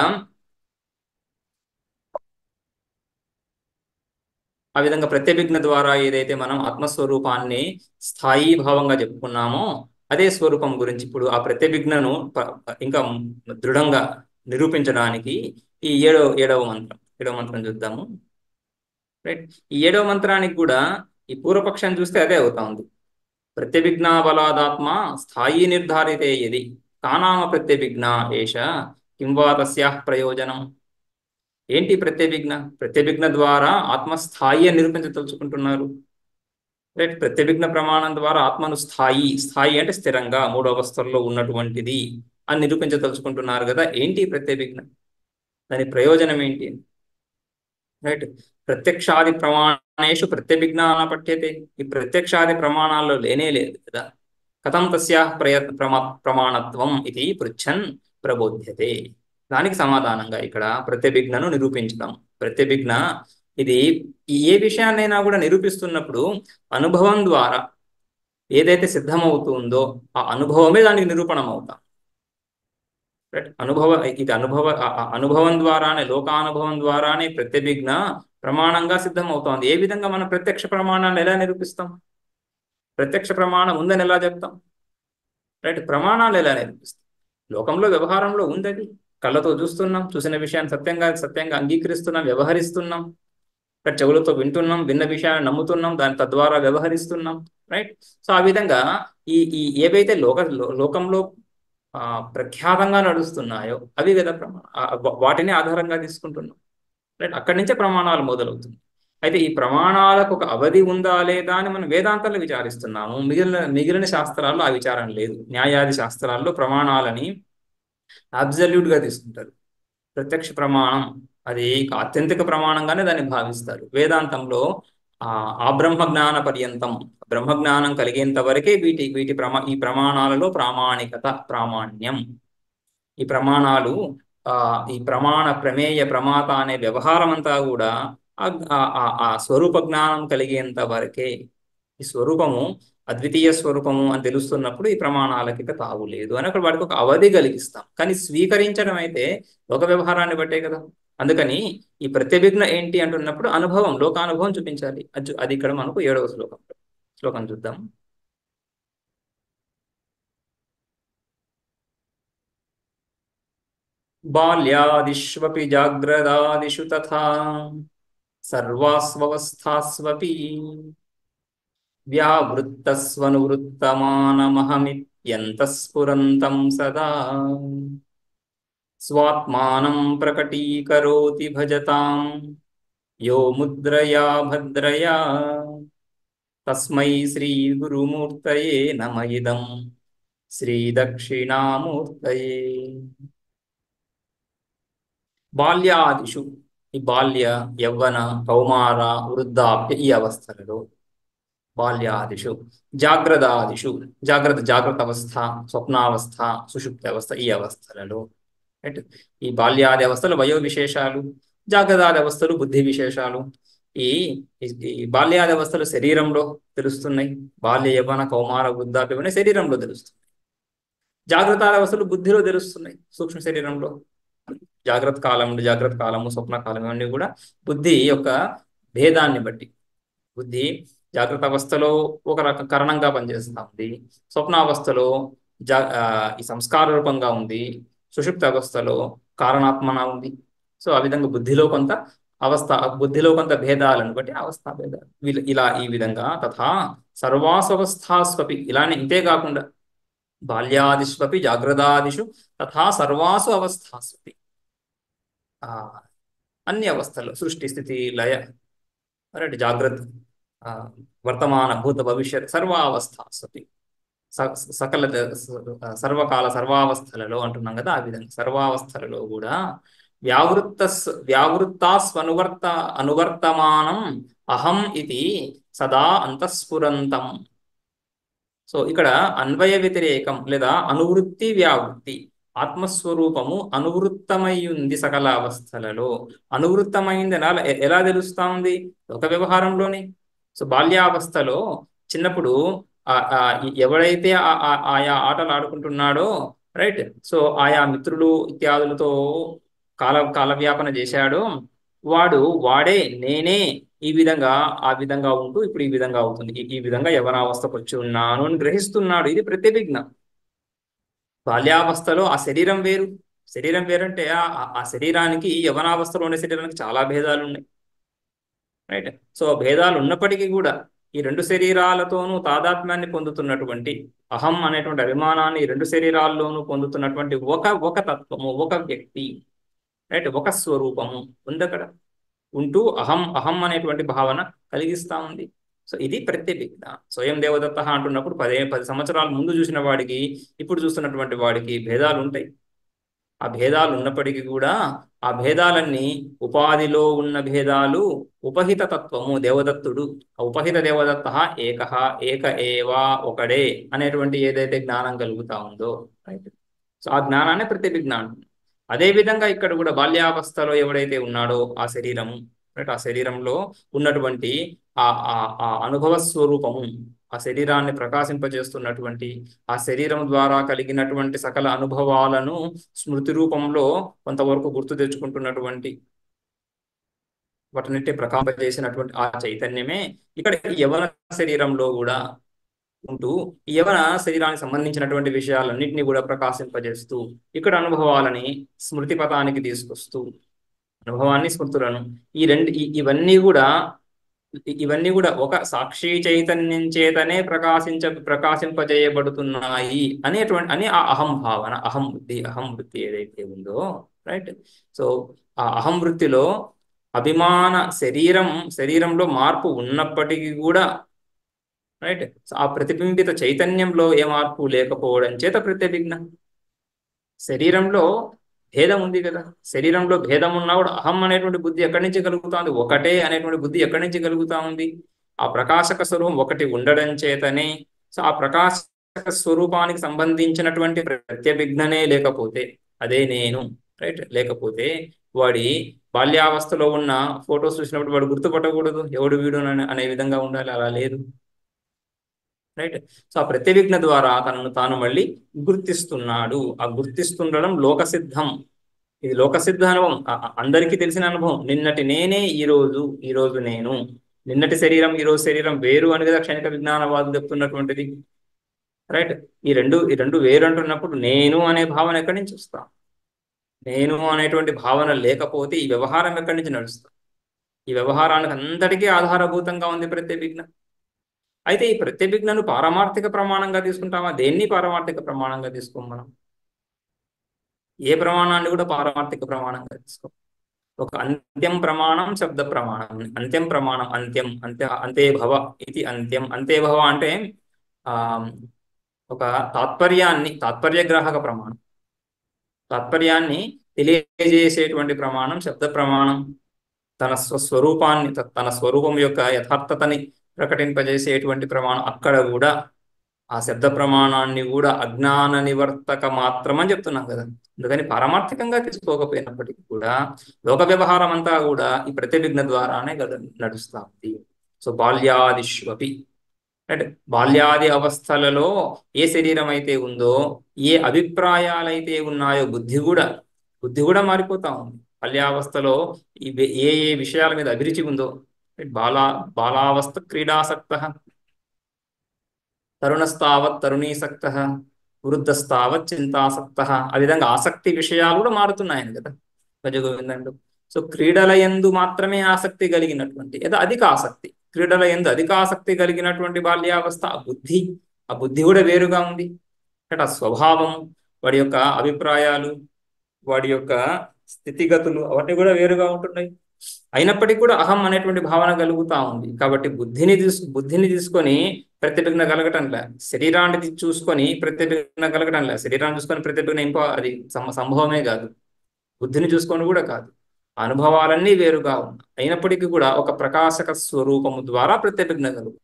ఆ విధంగా ప్రత్యభిజ్ఞ ద్వారా ఏదైతే మనం ఆత్మస్వరూపాన్ని స్థాయి భావంగా చెప్పుకున్నామో అదే స్వరూపం గురించి ఇప్పుడు ఆ ప్రత్యభిజ్ఞను ప- ఇంకా దృఢంగా నిరూపించడానికి ఈ ఏడవ ఏడవ మంత్రం ఏడవ మంత్రం చూద్దాము రైట్ ఈ ఏడవ మంత్రానికి కూడా ఈ పూర్వపక్షం చూస్తే అదే అవుతా ఉంది ప్రత్యభిజ్ఞా బలాదాత్మ స్థాయి నిర్ధారితే యది కానామ ప్రత్యభిజ్ఞ ఏష కింవా తస్యాః ప్రయోజనం ఏంటి ప్రత్యభిజ్ఞ ప్రత్యభిజ్ఞ ద్వారా ఆత్మస్థాయి అని నిరూపించదలుచుకుంటున్నారు రైట్ ప్రత్యభిజ్ఞ ప్రమాణం ద్వారా ఆత్మను స్థాయి స్థాయి అంటే స్థిరంగా మూడు అవస్థల్లో ఉన్నటువంటిది అని నిరూపించదలుచుకుంటున్నారు కదా ఏంటి ప్రత్యభిజ్ఞ దాని ప్రయోజనం ఏంటి రైట్ ప్రత్యక్షాది ప్రమాణేషు ప్రత్యభిజ్ఞ అన పఠ్యతే ఈ ప్రత్యక్షాది ప్రమాణాల్లో లేనే లేదు కదా కథం తస్యాః ప్రయ ప్రమా ప్రమాణత్వం ఇది పృచ్ఛన్ ప్రబోధ్యతే దానికి సమాధానంగా ఇక్కడ ప్రత్యభిజ్ఞను నిరూపించడం ప్రత్యభిజ్ఞ ఇది ఏ విషయాన్నైనా కూడా నిరూపిస్తున్నప్పుడు అనుభవం ద్వారా ఏదైతే సిద్ధమవుతుందో ఆ అనుభవమే దానికి నిరూపణం అవుతాం రైట్ అనుభవ ఇది అనుభవ ఆ- ఆ అనుభవం ద్వారానే లోకానుభవం ద్వారానే ప్రత్యభిజ్ఞ ప్రమాణంగా సిద్ధమవుతోంది ఏ విధంగా మనం ప్రత్యక్ష ప్రమాణాన్ని ఎలా నిరూపిస్తాం ప్రత్యక్ష ప్రమాణం ఉందని ఎలా చెప్తాం రైట్ ప్రమాణాలు ఎలా నిరూపిస్తాం లోకంలో వ్యవహారంలో ఉంది అది కళ్ళతో చూస్తున్నాం చూసిన విషయాన్ని సత్యంగా సత్యంగా అంగీకరిస్తున్నాం వ్యవహరిస్తున్నాం రైట్ చెవులతో వింటున్నాం విన్న విషయాన్ని నమ్ముతున్నాం దాని తద్వారా వ్యవహరిస్తున్నాం రైట్ సో ఆ విధంగా ఈ ఈ ఏవైతే లోక లో- లోకంలో ఆ, ప్రఖ్యాతంగా నడుస్తున్నాయో అవి కదా ప్రమాణ ఆ, వా- వాటిని ఆధారంగా తీసుకుంటున్నాం రైట్ అక్కడి నుంచే ప్రమాణాలు మొదలవుతుంది అయితే ఈ ప్రమాణాలకు ఒక అవధి ఉందా లేదా అని మనం వేదాంతాల్లో విచారిస్తున్నాము మిగిలిన మిగిలిన శాస్త్రాల్లో ఆ విచారం లేదు న్యాయాది శాస్త్రాల్లో ప్రమాణాలని అబ్జల్యూట్ గా తీసుకుంటారు ప్రత్యక్ష ప్రమాణం అది ఆత్యంతిక ప్రమాణంగానే దాన్ని భావిస్తారు వేదాంతంలో ఆ ఆ బ్రహ్మ జ్ఞాన పర్యంతం బ్రహ్మ జ్ఞానం కలిగేంత వరకే వీటి వీటి ప్రమా ఈ ప్రమాణాలలో ప్రామాణికత ప్రామాణ్యం ఈ ప్రమాణాలు ఆ ఈ ప్రమాణ ప్రమేయ ప్రమాత అనే వ్యవహారం అంతా కూడా ఆ ఆ- ఆ- ఆ స్వరూప జ్ఞానం కలిగేంత వరకే ఈ స్వరూపము అద్వితీయ స్వరూపము అని తెలుస్తున్నప్పుడు ఈ ప్రమాణాలకి ఇక తావులేదు అని అక్కడ వాటికి ఒక అవధి కలిగిస్తాం కానీ స్వీకరించడం అయితే లోక వ్యవహారాన్ని బట్టే కదా అందుకని ఈ ప్రత్యభిజ్ఞ ఏంటి అంటున్నప్పుడు అనుభవం లోకానుభవం చూపించాలి అది చూ- అది ఇక్కడ మనకు ఏడవ శ్లోకం శ్లోకం చూద్దాం బాల్యాదిష్వపి జాగ్రదాదిషు తథా సర్వాస్వస్థాస్వపి వ్యావృత్తస్వనువృత్తమానమహమిత్యంతఃస్ఫురంతం సదా స్వాత్మానం ప్రకటీకరోతి భజతాం యో ముద్రయా భద్రయా తస్మై శ్రీ గురుమూర్తయే నమ ఇదం శ్రీ దక్షిణామూర్తయే బాల్యాదిషు ఈ బాల్య యవ్వన కౌమార వృద్ధాప్య ఈ అవస్థలలో బాల్యాదిషు జాగ్రత్తాదిషు జాగ్రత్త జాగ్రత్త అవస్థ స్వప్నావస్థ సుషుప్తి అవస్థ ఈ అవస్థలలో రైట్ ఈ బాల్యాది అవస్థలు వయో విశేషాలు జాగ్రత్తాది అవస్థలు బుద్ధి విశేషాలు ఈ ఈ- ఈ బాల్యాది అవస్థలు శరీరంలో తెలుస్తున్నాయి బాల్య యవ్వన కౌమార వృద్ధాప్యం అనే శరీరంలో తెలుస్తున్నాయి జాగ్రత్త అవస్థలు బుద్ధిలో తెలుస్తున్నాయి సూక్ష్మ శరీరంలో జాగ్రత్త కాలం జాగ్రత్త కాలము స్వప్న కాలం ఇవన్నీ కూడా బుద్ధి యొక్క భేదాన్ని బట్టి బుద్ధి జాగ్రత్త అవస్థలో ఒక రక కారణంగా పనిచేస్తూ ఉంది స్వప్నావస్థలో జా ఆ, ఈ సంస్కార రూపంగా ఉంది సుషుప్త అవస్థలో కారణాత్మన ఉంది సో ఆ విధంగా బుద్ధిలో కొంత అవస్థ బుద్ధిలో కొంత భేదాలను బట్టి అవస్థా భేదాలు వీళ్ళ- ఇలా ఈ విధంగా తథా సర్వాస్వస్థాస్వపి ఇలానే ఇంతే కాకుండా బాల్యాదిష్వపి జాగ్రత్తాదిషు తథా సర్వాసు అవస్థాస్వపి ఆ అన్ని అవస్థలు సృష్టి స్థితి లయ రైట్ జాగ్రత్త ఆ, వర్తమాన భూత భవిష్యత్ సర్వావస్థాస్వపి స- సకల ద- స- సర్వకాల సర్వావస్థలలో అంటున్నాం కదా ఆ విధంగా సర్వావస్థలలో కూడా వ్యావృత్త వ్యావృత్తాస్వనువర్త అనువర్తమానం అహం ఇది సదా అంతఃస్ఫురంతం సో ఇక్కడ అన్వయ వ్యతిరేకం లేదా అనువృత్తి వ్యావృత్తి ఆత్మస్వరూపము అనువృత్తమై ఉంది సకల అవస్థలలో అనువృత్తమైంది ఎలా ఎలా తెలుస్తా ఉంది ఒక వ్యవహారంలోనే సో బాల్యావస్థలో చిన్నప్పుడు ఆ- ఆ ఎవడైతే ఆ- ఆ- ఆయా ఆటలు ఆడుకుంటున్నాడో రైట్ సో ఆయా మిత్రులు ఇత్యాదులతో కాల కాలవ్యాపన చేశాడో వాడు వాడే నేనే ఈ విధంగా ఆ విధంగా ఉంటూ ఇప్పుడు ఈ విధంగా అవుతుంది ఈ- ఈ విధంగా యవనావస్థకు వచ్చి ఉన్నాను అని గ్రహిస్తున్నాడు ఇది ప్రత్యభిజ్ఞ బాల్యావస్థలో ఆ శరీరం వేరు శరీరం వేరంటే ఆ ఆ- ఆ శరీరానికి యవనావస్థలో ఉండే శరీరానికి చాలా భేదాలు ఉన్నాయి రైట్ సో భేదాలు ఉన్నప్పటికీ కూడా ఈ రెండు శరీరాలతోనూ తాదాత్మ్యాన్ని పొందుతున్నటువంటి అహం అనేటువంటి అభిమానాన్ని ఈ రెండు శరీరాల్లోనూ పొందుతున్నటువంటి ఒక ఒక తత్వము ఒక వ్యక్తి రైట్ ఒక స్వరూపము ఉంది అక్కడ ఉంటూ అహం అహం అనేటువంటి భావన కలిగిస్తా ఉంది సో ఇది ప్రత్యభిజ్ఞ స్వయం దేవదత్త అంటున్నప్పుడు పదే పది సంవత్సరాల ముందు చూసిన వాడికి ఇప్పుడు చూస్తున్నటువంటి వాడికి భేదాలు ఉంటాయి ఆ భేదాలు ఉన్నప్పటికీ కూడా ఆ భేదాలన్నీ ఉపాధిలో ఉన్న భేదాలు ఉపహిత తత్వము దేవదత్తుడు ఆ ఉపహిత దేవదత్త ఏక ఏక ఏవా ఒకడే అనేటువంటి ఏదైతే జ్ఞానం కలుగుతా ఉందో రైట్ సో ఆ జ్ఞానాన్ని ప్రత్యభిజ్ఞ అంటున్నాం అదే విధంగా ఇక్కడ కూడా బాల్యావస్థలో ఎవడైతే ఉన్నాడో ఆ శరీరము రైట్ ఆ శరీరంలో ఉన్నటువంటి ఆ ఆ ఆ అనుభవ స్వరూపము ఆ శరీరాన్ని ప్రకాశింపజేస్తున్నటువంటి ఆ శరీరం ద్వారా కలిగినటువంటి సకల అనుభవాలను స్మృతి రూపంలో కొంతవరకు గుర్తు తెచ్చుకుంటున్నటువంటి వాటినిట్టి ప్రకాశింపజేసినటువంటి ఆ చైతన్యమే ఇక్కడ ఈ యవన శరీరంలో కూడా ఉంటూ ఈ యవన శరీరానికి సంబంధించినటువంటి విషయాలన్నింటినీ కూడా ప్రకాశింపజేస్తూ ఇక్కడ అనుభవాలని స్మృతి పథానికి తీసుకొస్తూ అనుభవాన్ని స్మృతులను ఈ రెండు ఈ- ఇవన్నీ కూడా ఇ- ఇవన్నీ కూడా ఒక సాక్షి చైతన్యం చేతనే ప్రకాశించ ప్రకాశింపజేయబడుతున్నాయి అనేటువంటి అని ఆ అహం భావన అహం వృత్తి అహం వృత్తి ఏదైతే ఉందో రైట్ సో ఆ అహం వృత్తిలో అభిమాన శరీరం శరీరంలో మార్పు ఉన్నప్పటికీ కూడా రైట్ ఆ ప్రతిబింబిత చైతన్యంలో ఏ మార్పు లేకపోవడం చేత ప్రత్యభిజ్ఞ శరీరంలో భేదం ఉంది కదా శరీరంలో భేదం ఉన్నా కూడా అహం అనేటువంటి బుద్ధి ఎక్కడి నుంచి కలుగుతా ఉంది ఒకటే అనేటువంటి బుద్ధి ఎక్కడి నుంచి కలుగుతా ఉంది ఆ ప్రకాశక స్వరూపం ఒకటి ఉండడం చేతనే సో ఆ ప్రకాశక స్వరూపానికి సంబంధించినటువంటి ప్రత్యభిజ్ఞనే లేకపోతే అదే నేను రైట్ లేకపోతే వాడి బాల్యావస్థలో ఉన్న ఫొటోస్ చూసినప్పుడు వాడు గుర్తుపట్టకూడదు ఎవడు వీడు అనే- అనే విధంగా ఉండాలి అలా లేదు రైట్ సో ఆ ప్రత్యభిజ్ఞ ద్వారా తనను తాను మళ్ళీ గుర్తిస్తున్నాడు ఆ గుర్తిస్తుండడం లోకసిద్ధం ఇది లోకసిద్ధ అనుభవం ఆ- ఆ- అందరికీ తెలిసిన అనుభవం నిన్నటి నేనే ఈ రోజు ఈ రోజు నేను నిన్నటి శరీరం ఈ రోజు శరీరం వేరు అని కదా క్షణిక విజ్ఞానవాదులు చెప్తున్నటువంటిది రైట్ ఈ రెండు ఈ రెండు వేరు అంటున్నప్పుడు నేను అనే భావన ఎక్కడి నుంచి వస్తా నేను అనేటువంటి భావన లేకపోతే ఈ వ్యవహారం ఎక్కడి నుంచి నడుస్తా ఈ వ్యవహారానికి అంతటికీ ఆధారభూతంగా ఉంది ప్రత్యభిజ్ఞ అయితే ఈ ప్రత్యభిజ్ఞను పారమార్థిక ప్రమాణంగా తీసుకుంటామా దేన్ని పారమార్థిక ప్రమాణంగా తీసుకోం మనం ఏ ప్రమాణాన్ని కూడా పారమార్థిక ప్రమాణంగా తీసుకోం ఒక అంత్యం ప్రమాణం శబ్ద ప్రమాణం అంత్యం ప్రమాణం అంత్యం అంత్య అంతే భవ ఇది అంత్యం అంతే భవ అంటే ఆ ఒక తాత్పర్యాన్ని తాత్పర్యగ్రాహక ప్రమాణం తాత్పర్యాన్ని తెలియజేసేటువంటి ప్రమాణం శబ్ద ప్రమాణం తన స్వస్వరూపాన్ని త- తన స్వరూపం యొక్క యథార్థతని ప్రకటింపజేసేటువంటి ప్రమాణం అక్కడ కూడా ఆ శబ్ద ప్రమాణాన్ని కూడా అజ్ఞాన నివర్తక మాత్రం అని చెప్తున్నాం కదా అందుకని పారమార్థికంగా తీసుకోకపోయినప్పటికీ కూడా లోక వ్యవహారం అంతా కూడా ఈ ప్రతివిఘ్న ద్వారానే కదా నడుస్తా ఉంది సో బాల్యాదిష్వపి రైట్ బాల్యాది అవస్థలలో ఏ శరీరం అయితే ఉందో ఏ అభిప్రాయాలైతే ఉన్నాయో బుద్ధి కూడా బుద్ధి కూడా మారిపోతా ఉంది బాల్యావస్థలో ఈ వే- ఏ ఏ విషయాల మీద అభిరుచి ఉందో రైట్ బాలా బాలావస్థ క్రీడాసక్త తరుణస్తావత్ తరుణీసక్త వృద్ధస్తావత్ చింతాసక్త ఆ విధంగా ఆసక్తి విషయాలు కూడా మారుతున్నాయని కదా భజగోవిందండు సో క్రీడల యందు మాత్రమే ఆసక్తి కలిగినటువంటి ఏదో అధిక ఆసక్తి క్రీడల యందు అధిక ఆసక్తి కలిగినటువంటి బాల్యావస్థ ఆ బుద్ధి ఆ బుద్ధి కూడా వేరుగా ఉంది అంటే ఆ స్వభావం వాడి యొక్క అభిప్రాయాలు వాడి యొక్క స్థితిగతులు అవన్నీ కూడా వేరుగా ఉంటున్నాయి అయినప్పటికీ కూడా అహం అనేటువంటి భావన కలుగుతా ఉంది కాబట్టి బుద్ధిని తీసు బుద్ధిని తీసుకొని ప్రతిభిజ్ఞ కలగటంలే శరీరాన్ని చూసుకొని ప్రతిభిజ్ఞ కలగటంలే శరీరాన్ని చూసుకొని ప్రతిభిజ్ఞ ఇంకో అది సం- సంభవమే కాదు బుద్ధిని చూసుకొని కూడా కాదు అనుభవాలన్నీ వేరుగా ఉన్నాయి అయినప్పటికీ కూడా ఒక ప్రకాశక స్వరూపము ద్వారా ప్రత్యభిజ్ఞ కలుగు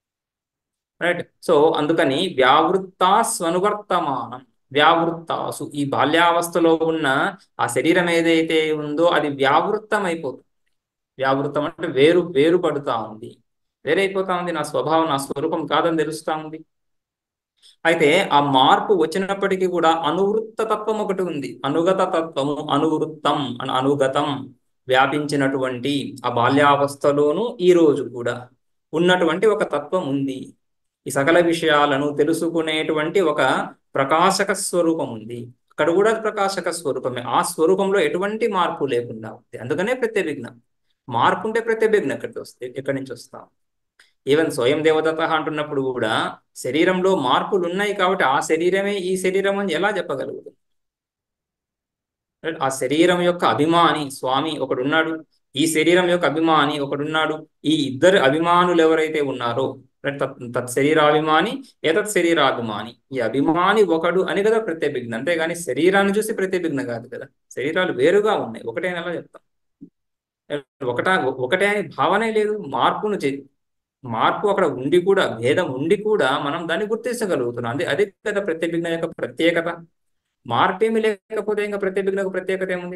రైట్ సో అందుకని వ్యావృత్తా స్వనువర్తమానం వ్యావృత్తాసు ఈ బాల్యావస్థలో ఉన్న ఆ శరీరం ఏదైతే ఉందో అది వ్యావృత్తం అయిపోతుంది వ్యావృత్తం అంటే వేరు వేరుపడుతా ఉంది వేరైపోతా ఉంది నా స్వభావం నా స్వరూపం కాదని తెలుస్తా ఉంది అయితే ఆ మార్పు వచ్చినప్పటికీ కూడా అనువృత్త తత్వం ఒకటి ఉంది అనుగత తత్వము అనువృత్తం అన- అనుగతం వ్యాపించినటువంటి ఆ బాల్యావస్థలోనూ ఈ రోజు కూడా ఉన్నటువంటి ఒక తత్వం ఉంది ఈ సకల విషయాలను తెలుసుకునేటువంటి ఒక ప్రకాశక స్వరూపం ఉంది అక్కడ కూడా ప్రకాశక స్వరూపమే ఆ స్వరూపంలో ఎటువంటి మార్పు లేకుండా ఉంది అందుకనే ప్రత్యభిజ్ఞ మార్పు ఉంటే ప్రత్యభిజ్ఞ ఎక్కడికి వస్తే ఎక్కడి నుంచి వస్తాం ఈవెన్ స్వయం దేవదత్త అంటున్నప్పుడు కూడా శరీరంలో మార్పులు ఉన్నాయి కాబట్టి ఆ శరీరమే ఈ శరీరం అని ఎలా చెప్పగలుగుతుంది Right? ఆ శరీరం యొక్క అభిమాని స్వామి ఒకడున్నాడు ఈ శరీరం యొక్క అభిమాని ఒకడున్నాడు ఈ ఇద్దరు అభిమానులు ఎవరైతే ఉన్నారో right? తత్ తత్ శరీరాభిమాని ఏతత్ శరీరాభిమాని ఈ అభిమాని ఒకడు అని కదా ప్రత్యభిజ్ఞ అంతేగాని శరీరాన్ని చూసి ప్రత్యభిజ్ఞ కాదు కదా శరీరాలు వేరుగా ఉన్నాయి ఒకటే అని ఎలా చెప్తాం ఒకటా ఒకటే అని భావనే లేదు మార్పును చే మార్పు అక్కడ ఉండి కూడా భేదం ఉండి కూడా మనం దాన్ని గుర్తించగలుగుతున్నాం అది అదే కదా ప్రత్యభిజ్ఞ యొక్క ప్రత్యేకత మార్పు ఏమి లేకపోతే ఇంకా ప్రత్యభిజ్ఞకు ప్రత్యేకత ఏముంది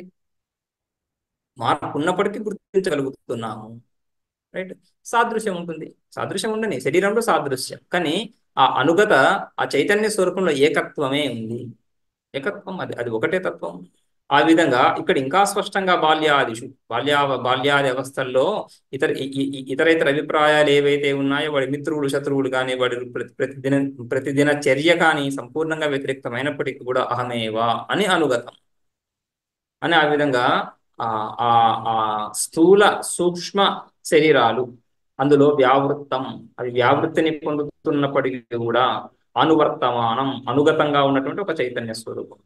మార్పు ఉన్నప్పటికీ గుర్తించగలుగుతున్నాము రైట్ సాదృశ్యం ఉంటుంది సాదృశ్యం ఉండని శరీరంలో సాదృశ్యం కానీ ఆ అనుగత ఆ చైతన్య స్వరూపంలో ఏకత్వమే ఉంది ఏకత్వం అది అది ఒకటే తత్వం ఆ విధంగా ఇక్కడ ఇంకా స్పష్టంగా బాల్యాదిషు బాల్యా బాల్యాది అవస్థల్లో ఇతర ఇ- ఇ- ఇ- ఇతర ఇతర అభిప్రాయాలు ఏవైతే ఉన్నాయో వాడి మిత్రుడు శత్రువులు కానీ వాడి ప్రతి ప్రతిదిన ప్రతిదిన చర్య కానీ సంపూర్ణంగా వ్యతిరేక్తమైనప్పటికీ కూడా అహమేవా అని అనుగతం అని ఆ విధంగా ఆ ఆ ఆ స్థూల సూక్ష్మ శరీరాలు అందులో వ్యావృత్తం అది వ్యావృత్తిని పొందుతున్నప్పటికీ కూడా అనువర్తమానం అనుగతంగా ఉన్నటువంటి ఒక చైతన్య స్వరూపం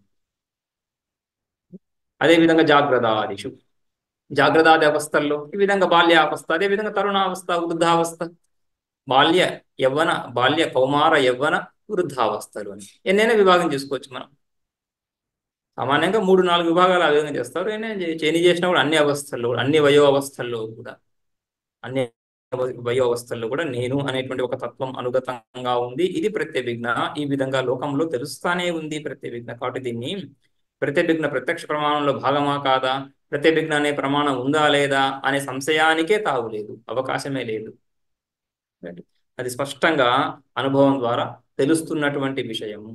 అదే విధంగా జాగ్రత్తాదిషు జాగ్రత్తాది అవస్థల్లో ఈ విధంగా బాల్యావస్థ అదే విధంగా తరుణావస్థ వృద్ధావస్థ బాల్య యవ్వన బాల్య కౌమార యవ్వన వృద్ధావస్థలు అని ఎన్నైనా విభాగం చేసుకోవచ్చు మనం సామాన్యంగా మూడు నాలుగు విభాగాలు ఆ విధంగా చేస్తారు ఎన్ని ఎన్ని చేసినా కూడా అన్ని అవస్థల్లో అన్ని వయో అవస్థల్లో కూడా అన్ని వయో అవస్థల్లో కూడా నేను అనేటువంటి ఒక తత్వం అనుగతంగా ఉంది ఇది ప్రత్యభిజ్ఞ ఈ విధంగా లోకంలో తెలుస్తానే ఉంది ప్రత్యభిజ్ఞ కాబట్టి దీన్ని ప్రత్యభిజ్ఞ ప్రత్యక్ష ప్రమాణంలో భాగమా కాదా ప్రత్యభిజ్ఞ అనే ప్రమాణం ఉందా లేదా అనే సంశయానికే తావులేదు అవకాశమే లేదు Right? అది స్పష్టంగా అనుభవం ద్వారా తెలుస్తున్నటువంటి విషయము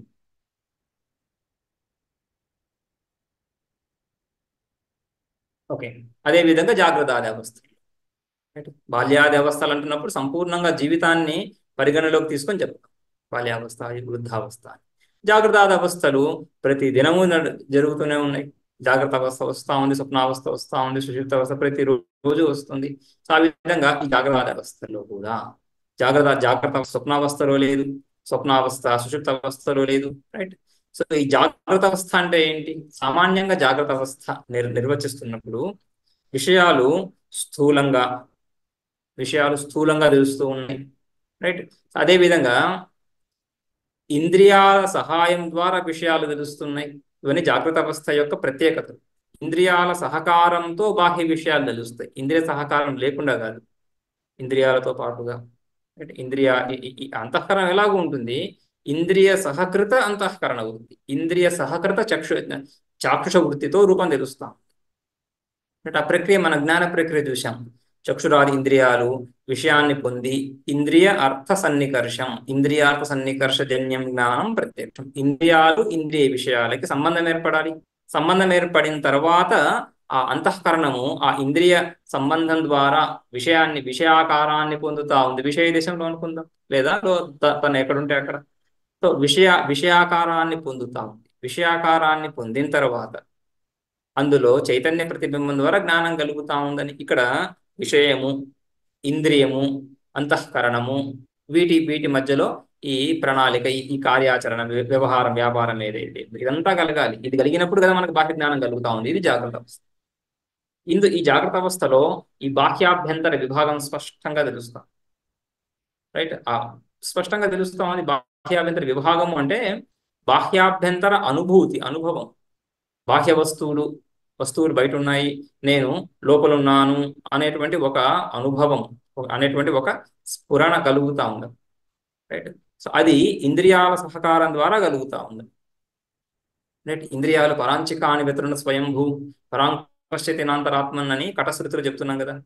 ఓకే అదే విధంగా జాగ్రత్త అవస్థలు Right? బాల్యాది అవస్థలు అంటున్నప్పుడు సంపూర్ణంగా జీవితాన్ని పరిగణలోకి తీసుకొని చెప్తాం బాల్యావస్థ వృద్ధావస్థ అని. జాగ్రత్త అవస్థలు ప్రతి దినము నడు- జరుగుతూనే ఉన్నాయి జాగ్రత్త అవస్థ వస్తా ఉంది స్వప్నావస్థ వస్తా ఉంది సుషుప్త అవస్థ ప్రతి రోజు వస్తుంది సో ఆ విధంగా ఈ జాగ్రత్త అవస్థలో కూడా జాగ్రత్త జాగ్రత్త స్వప్నావస్థలో లేదు స్వప్నావస్థ సుషుప్త అవస్థలో లేదు రైట్ సో ఈ జాగ్రత్త అవస్థ అంటే ఏంటి సామాన్యంగా జాగ్రత్త అవస్థ నిర్ నిర్వచిస్తున్నప్పుడు విషయాలు స్థూలంగా విషయాలు స్థూలంగా తెలుస్తూ ఉన్నాయి రైట్ అదే విధంగా ఇంద్రియాల సహాయం ద్వారా విషయాలు తెలుస్తున్నాయి ఇవన్నీ జాగ్రత్త అవస్థ యొక్క ప్రత్యేకత ఇంద్రియాల సహకారంతో బాహ్య విషయాలు తెలుస్తాయి ఇంద్రియ సహకారం లేకుండా కాదు ఇంద్రియాలతో పాటుగా రైట్? ఇంద్రియ ఈ- ఈ- ఈ అంతఃకరణం ఎలాగూ ఉంటుంది ఇంద్రియ సహకృత అంతఃకరణ వృత్తి ఇంద్రియ సహకృత చక్షు చాక్షుష వృత్తితో రూపం తెలుస్తాం రైట్? ఆ ప్రక్రియ మన జ్ఞాన ప్రక్రియ చూసాం చక్షురాది ఇంద్రియాలు విషయాన్ని పొంది ఇంద్రియ అర్థ సన్నికర్షం ఇంద్రియార్థ సన్నికర్ష జన్యం జ్ఞానం ప్రత్యక్షం ఇంద్రియాలు ఇంద్రియ విషయాలకి సంబంధం ఏర్పడాలి సంబంధం ఏర్పడిన తర్వాత ఆ అంతఃకరణము ఆ ఇంద్రియ సంబంధం ద్వారా విషయాన్ని విషయాకారాన్ని పొందుతా ఉంది విషయ దేశంలో అనుకుందాం లేదా లో- త- తను ఎక్కడుంటే అక్కడ సో విషయ విషయాకారాన్ని పొందుతా ఉంది విషయాకారాన్ని పొందిన తర్వాత అందులో చైతన్య ప్రతిబింబం ద్వారా జ్ఞానం కలుగుతా ఉందని ఇక్కడ విషయము ఇంద్రియము అంతఃకరణము వీటి వీటి మధ్యలో ఈ ప్రణాళిక ఈ ఈ కార్యాచరణ వ్య- వ్యవహారం వ్యాపారం ఏదైతే ఉందో ఇదంతా కలగాలి ఇది కలిగినప్పుడు కదా మనకు బాహ్య జ్ఞానం కలుగుతా ఉంది ఇది జాగ్రత్త అవస్థ ఇందు ఈ జాగ్రత్త అవస్థలో ఈ బాహ్యాభ్యంతర విభాగం స్పష్టంగా తెలుస్తాం రైట్ ఆ స్పష్టంగా తెలుస్తా ఉంది బాహ్యాభ్యంతర విభాగం అంటే బాహ్యాభ్యంతర అనుభూతి అనుభవం బాహ్య వస్తువులు వస్తువులు బయట ఉన్నాయి నేను లోపల ఉన్నాను అనేటువంటి ఒక అనుభవం ఒక- అనేటువంటి ఒక స్ఫురణ కలుగుతా ఉంది రైట్ సో అది ఇంద్రియాల సహకారం ద్వారా కలుగుతా ఉంది రైట్ ఇంద్రియాలు పరాంచికాని వెతురును స్వయంభూ పరాం పశ్చతినాంతరాత్మన్ అని కటశృతులు చెప్తున్నాం కదా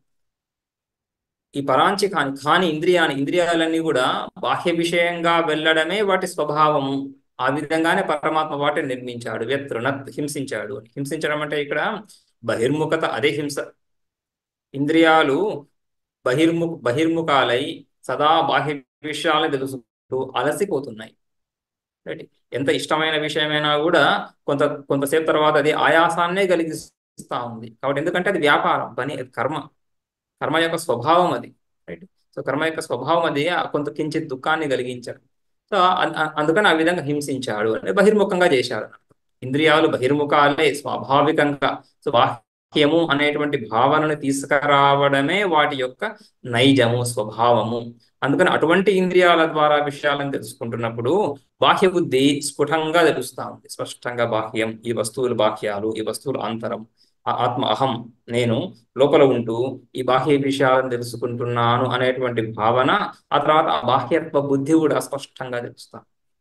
ఈ పరాంచి కాని కాని ఇంద్రియాన్ని ఇంద్రియాలన్నీ కూడా బాహ్య విషయంగా వెళ్ళడమే వాటి స్వభావము ఆ విధంగానే పరమాత్మ వాటిని నిర్మించాడు వ్యతృణత్ హింసించాడు అని హింసించడం అంటే ఇక్కడ బహిర్ముఖత అదే హింస ఇంద్రియాలు బహిర్ము బహిర్ముఖాలై సదా బాహ్య విషయాలను తెలుసుకుంటూ అలసిపోతున్నాయి రైట్ ఎంత ఇష్టమైన విషయమైనా కూడా కొంత కొంతసేపు తర్వాత అది ఆయాసాన్నే కలిగిస్తా ఉంది కాబట్టి ఎందుకంటే అది వ్యాపారం పని అది కర్మ కర్మ యొక్క స్వభావం అది రైట్ సో కర్మ యొక్క స్వభావం అది ఆ కొంత కించిత్ దుఃఖాన్ని కలిగించాడు సో అ- అ- అందుకని ఆ విధంగా హింసించాడు అంటే బహిర్ముఖంగా చేశాడు ఇంద్రియాలు బహిర్ముఖాలే స్వాభావికంగా సో బాహ్యము అనేటువంటి భావనను తీసుకురావడమే వాటి యొక్క నైజము స్వభావము అందుకని అటువంటి ఇంద్రియాల ద్వారా విషయాలను తెలుసుకుంటున్నప్పుడు బాహ్య బుద్ధి స్ఫుటంగా తెలుస్తా ఉంది స్పష్టంగా బాహ్యం ఈ వస్తువులు బాహ్యాలు ఈ వస్తువులు అంతరం ఆ ఆత్మ అహం నేను లోపల ఉంటూ ఈ బాహ్య విషయాలను తెలుసుకుంటున్నాను అనేటువంటి భావన ఆ తర్వాత ఆ బాహ్యత్వ బుద్ధి కూడా స్పష్టంగా తెలుస్తా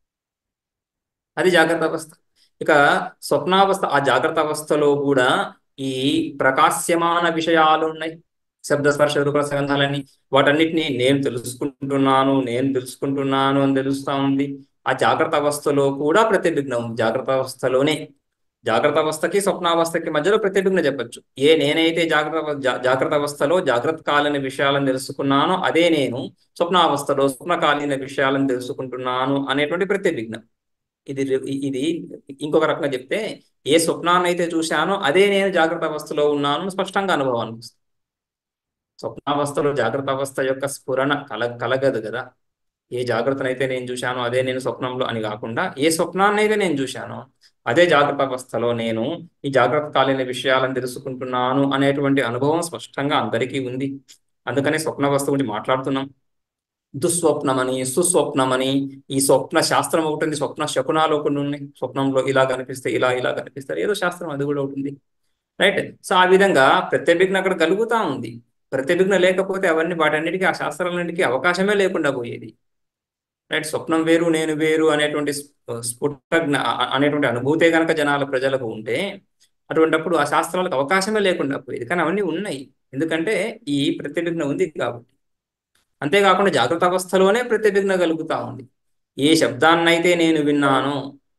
అది జాగ్రత్త అవస్థ ఇక స్వప్నావస్థ ఆ జాగ్రత్త అవస్థలో కూడా ఈ ప్రకాశ్యమాన విషయాలు ఉన్నాయి శబ్ద స్పర్శ రూప సంగంధాలన్నీ వాటన్నిటిని నేను తెలుసుకుంటున్నాను నేను తెలుసుకుంటున్నాను అని తెలుస్తా ఉంది ఆ జాగ్రత్త అవస్థలో కూడా ప్రతిభిజ్ఞం ఉంది జాగ్రత్త అవస్థలోనే జాగ్రత్త అవస్థకి స్వప్నావస్థకి మధ్యలో ప్రతిభిజ్ఞ చెప్పొచ్చు ఏ నేనైతే జాగ్రత్త అవ- జా- జాగ్రత్త అవస్థలో జాగ్రత్త కాలీన విషయాలను తెలుసుకున్నానో అదే నేను స్వప్నావస్థలో స్వప్నకాలీన విషయాలను తెలుసుకుంటున్నాను అనేటువంటి ప్రతిభిజ్ఞ ఇది రి- ఇది ఇంకొక రకంగా చెప్తే ఏ స్వప్నాన్ని అయితే చూశానో అదే నేను జాగ్రత్త అవస్థలో ఉన్నాను అని స్పష్టంగా అనుభవానికి వస్తుంది స్వప్నావస్థలో జాగ్రత్త అవస్థ యొక్క స్ఫురణ కల కలగదు కదా ఏ జాగ్రత్తనైతే నేను చూశానో అదే నేను స్వప్నంలో అని కాకుండా ఏ స్వప్నాన్ని అయితే నేను చూశానో అదే జాగ్రత్త అవస్థలో నేను ఈ జాగ్రత్త కాలీన విషయాలను తెలుసుకుంటున్నాను అనేటువంటి అనుభవం స్పష్టంగా అందరికీ ఉంది అందుకనే స్వప్నావస్థ గురించి మాట్లాడుతున్నాం దుస్వప్నమని సుస్వప్నమని ఈ స్వప్న శాస్త్రం ఒకటి ఉంది స్వప్న శకునాలు ఒకటి ఉన్నాయి స్వప్నంలో ఇలా కనిపిస్తే ఇలా ఇలా కనిపిస్తారు ఏదో శాస్త్రం అది కూడా ఒకటి ఉంది రైట్ సో ఆ విధంగా ప్రత్యభిజ్ఞ అక్కడ కలుగుతా ఉంది ప్రత్యభిజ్ఞ లేకపోతే అవన్నీ వాటన్నిటికీ ఆ శాస్త్రాలన్నిటికీ అవకాశమే లేకుండా పోయేది రైట్ స్వప్నం వేరు నేను వేరు అనేటువంటి స్ఫు- స్ఫుట జ్ఞ- అ- అనేటువంటి అనుభూతే కనుక జనాల ప్రజలకు ఉంటే అటువంటప్పుడు ఆ శాస్త్రాలకు అవకాశమే లేకుండా పోయేది కానీ అవన్నీ ఉన్నాయి ఎందుకంటే ఈ ప్రత్యభిజ్ఞ ఉంది కాబట్టి అంతేకాకుండా జాగ్రత్త అవస్థలోనే ప్రత్యభిజ్ఞ కలుగుతా ఉంది ఏ శబ్దాన్నైతే నేను విన్నానో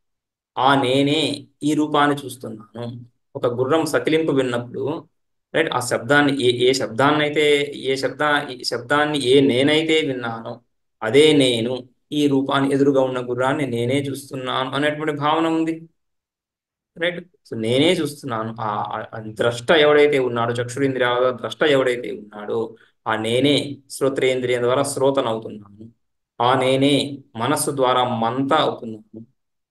ఆ నేనే ఈ రూపాన్ని చూస్తున్నాను ఒక గుర్రం సకిలింపు విన్నప్పుడు రైట్ ఆ శబ్దాన్ని ఏ ఏ శబ్దాన్నైతే ఏ శబ్ద ఈ శబ్దాన్ని ఏ నేనైతే విన్నానో అదే నేను ఈ రూపాన్ని ఎదురుగా ఉన్న గుర్రాన్ని నేనే చూస్తున్నాను అనేటువంటి భావన ఉంది రైట్ సో నేనే చూస్తున్నాను ఆ ఆ- ఆ ద్రష్ట ఎవడైతే ఉన్నాడో చక్షురింద్రియాల ద్రష్ట ఎవడైతే ఉన్నాడో ఆ నేనే శ్రోత్రేంద్రియం ద్వారా శ్రోతనవుతున్నాను ఆ నేనే మనస్సు ద్వారా మంత అవుతున్నాను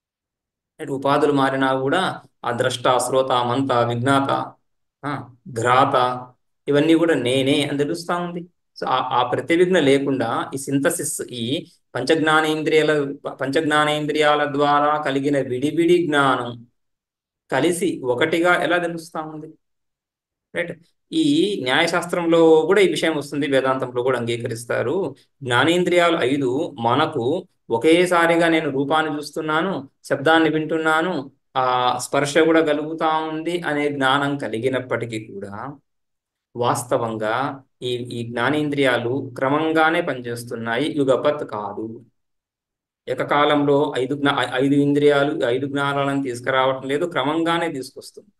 రైట్ ఉపాధులు మారినా కూడా ఆ ద్రష్ట శ్రోత మంత విజ్ఞాత ఆ, ఘ్రాత ఇవన్నీ కూడా నేనే అని తెలుస్తా ఉంది సో ఆ ఆ ప్రతివిఘ్న లేకుండా ఈ సింథసిస్ ఈ పంచజ్ఞానేంద్రియాల పంచజ్ఞానేంద్రియాల ద్వారా కలిగిన విడివిడి జ్ఞానం కలిసి ఒకటిగా ఎలా తెలుస్తా ఉంది రైట్ ఈ న్యాయశాస్త్రంలో కూడా ఈ విషయం వస్తుంది వేదాంతంలో కూడా అంగీకరిస్తారు జ్ఞానేంద్రియాలు ఐదు మనకు ఒకేసారిగా నేను రూపాన్ని చూస్తున్నాను శబ్దాన్ని వింటున్నాను ఆ స్పర్శ కూడా కలుగుతా ఉంది అనే జ్ఞానం కలిగినప్పటికీ కూడా వాస్తవంగా ఈ ఈ జ్ఞానేంద్రియాలు క్రమంగానే పనిచేస్తున్నాయి యుగపత్ కాదు ఏకకాలంలో ఐదు జ్ఞా ఐదు ఇంద్రియాలు ఐదు జ్ఞానాలను తీసుకురావటం లేదు క్రమంగానే తీసుకొస్తుంది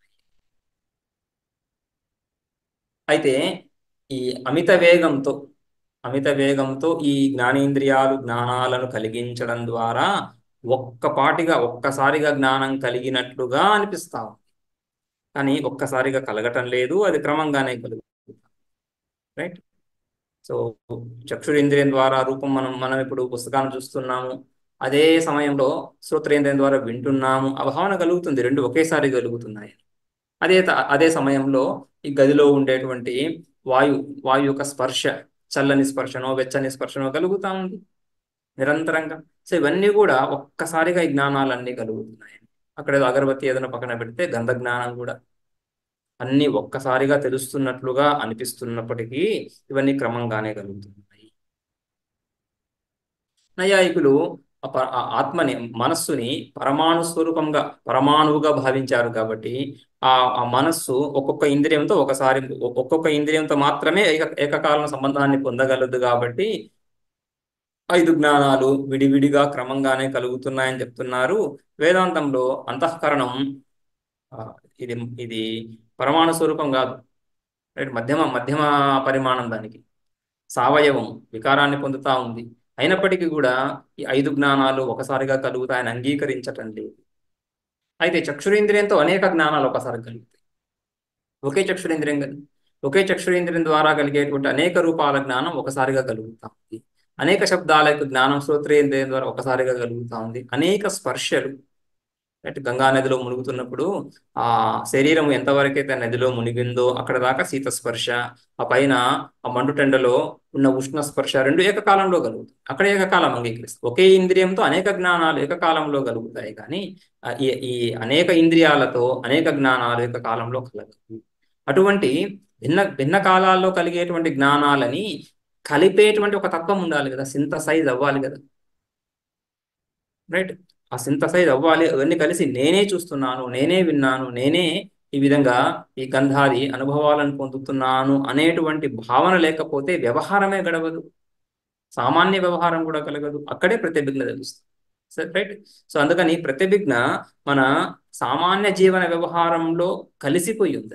అయితే ఈ అమిత వేగంతో అమిత వేగంతో ఈ జ్ఞానేంద్రియాలు జ్ఞానాలను కలిగించడం ద్వారా ఒక్కపాటిగా ఒక్కసారిగా జ్ఞానం కలిగినట్లుగా అనిపిస్తాం కానీ ఒక్కసారిగా కలగటం లేదు అది క్రమంగానే కలుగుతుంది రైట్ సో చక్షురేంద్రియం ద్వారా రూపం మనం మనం ఇప్పుడు పుస్తకాన్ని చూస్తున్నాము అదే సమయంలో శ్రోత్రేంద్రియం ద్వారా వింటున్నాము ఆ భావన కలుగుతుంది రెండు ఒకేసారి కలుగుతున్నాయి అదే త- అదే సమయంలో ఈ గదిలో ఉండేటువంటి వాయు వాయు యొక్క స్పర్శ చల్లని స్పర్శనో వెచ్చని స్పర్శనో కలుగుతా ఉంది నిరంతరంగా సో ఇవన్నీ కూడా ఒక్కసారిగా ఈ జ్ఞానాలన్నీ కలుగుతున్నాయి అక్కడ ఏదో అగరబత్తి ఏదైనా పక్కన పెడితే గంధ జ్ఞానం కూడా అన్ని ఒక్కసారిగా తెలుస్తున్నట్లుగా అనిపిస్తున్నప్పటికీ ఇవన్నీ క్రమంగానే కలుగుతున్నాయి నైయాయికులు ఆ ప- ఆ ఆత్మని మనస్సుని పరమాణు స్వరూపంగా పరమాణువుగా భావించారు కాబట్టి ఆ ఆ మనస్సు ఒక్కొక్క ఇంద్రియంతో ఒకసారి ఒ- ఒక్కొక్క ఇంద్రియంతో మాత్రమే ఏక ఏకకాలం సంబంధాన్ని పొందగలదు కాబట్టి ఐదు జ్ఞానాలు విడివిడిగా క్రమంగానే కలుగుతున్నాయని చెప్తున్నారు వేదాంతంలో అంతఃకరణం ఆ, ఇది ఇది పరమాణు స్వరూపం కాదు రైట్ మధ్యమ మధ్యమ పరిమాణం దానికి సావయవం వికారాన్ని పొందుతా ఉంది అయినప్పటికీ కూడా ఈ ఐదు జ్ఞానాలు ఒకసారిగా కలుగుతాయని అంగీకరించటం లేదు అయితే చక్షురేంద్రియంతో అనేక జ్ఞానాలు ఒకసారి కలుగుతాయి ఒకే చక్షురేంద్రియం కలి- ఒకే చక్షురేంద్రియం ద్వారా కలిగేటువంటి అనేక రూపాల జ్ఞానం ఒకసారిగా కలుగుతా ఉంది అనేక శబ్దాలకు జ్ఞానం శ్రోత్రేంద్రియం ద్వారా ఒకసారిగా కలుగుతా ఉంది అనేక స్పర్శలు అంటే గంగా నదిలో మునుగుతున్నప్పుడు ఆ శరీరం ఎంతవరకైతే నదిలో మునిగిందో అక్కడ దాకా శీత స్పర్శ ఆ పైన ఆ మండుటెండలో ఉన్న ఉష్ణ స్పర్శ రెండు ఏకకాలంలో కలుగుతాయి అక్కడ ఏకకాలం అంగీకరిస్తాయి ఒకే ఇంద్రియంతో అనేక జ్ఞానాలు ఏకకాలంలో కలుగుతాయి కానీ ఆ, ఈ ఈ అనేక ఇంద్రియాలతో అనేక జ్ఞానాలు ఏకకాలంలో కలగవు అటువంటి భిన్న భిన్న కాలాల్లో కలిగేటువంటి జ్ఞానాలని కలిపేటువంటి ఒక తత్వం ఉండాలి కదా సింథసైజ్ అవ్వాలి కదా రైట్ ఆ సింథసైజ్ అవ్వాలి అవన్నీ కలిసి నేనే చూస్తున్నాను నేనే విన్నాను నేనే ఈ విధంగా ఈ గంధాది అనుభవాలను పొందుతున్నాను అనేటువంటి భావన లేకపోతే వ్యవహారమే గడవదు సామాన్య వ్యవహారం కూడా కలగదు అక్కడే ప్రతిభిజ్ఞ తెలుస్తుంది సరే రైట్ సో అందుకని ప్రతిభిజ్ఞ మన సామాన్య జీవన వ్యవహారంలో కలిసిపోయి ఉంది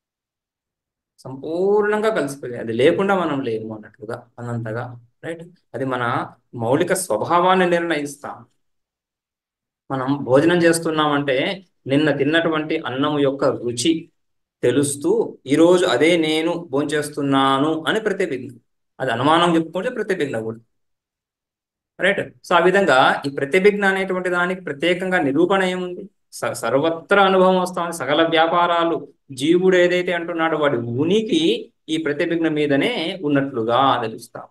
సంపూర్ణంగా కలిసిపోయింది అది లేకుండా మనం లేము అన్నట్లుగా అనంతగా రైట్ అది మన మౌలిక స్వభావాన్ని నిర్ణయిస్తాం మనం భోజనం చేస్తున్నామంటే నిన్న తిన్నటువంటి అన్నం యొక్క రుచి తెలుస్తూ ఈరోజు అదే నేను భోంచేస్తున్నాను అని ప్రతిభిజ్ఞ అది అనుమానం చెప్పుకుంటే ప్రతిభిజ్ఞ కూడా రైట్ సో ఆ విధంగా ఈ ప్రతిభిజ్ఞ అనేటువంటి దానికి ప్రత్యేకంగా నిరూపణ ఏముంది స- సర్వత్రా అనుభవం వస్తామని సకల వ్యాపారాలు జీవుడు ఏదైతే అంటున్నాడో వాడి ఉనికి ఈ ప్రతిభిజ్ఞ మీదనే ఉన్నట్లుగా తెలుస్తాం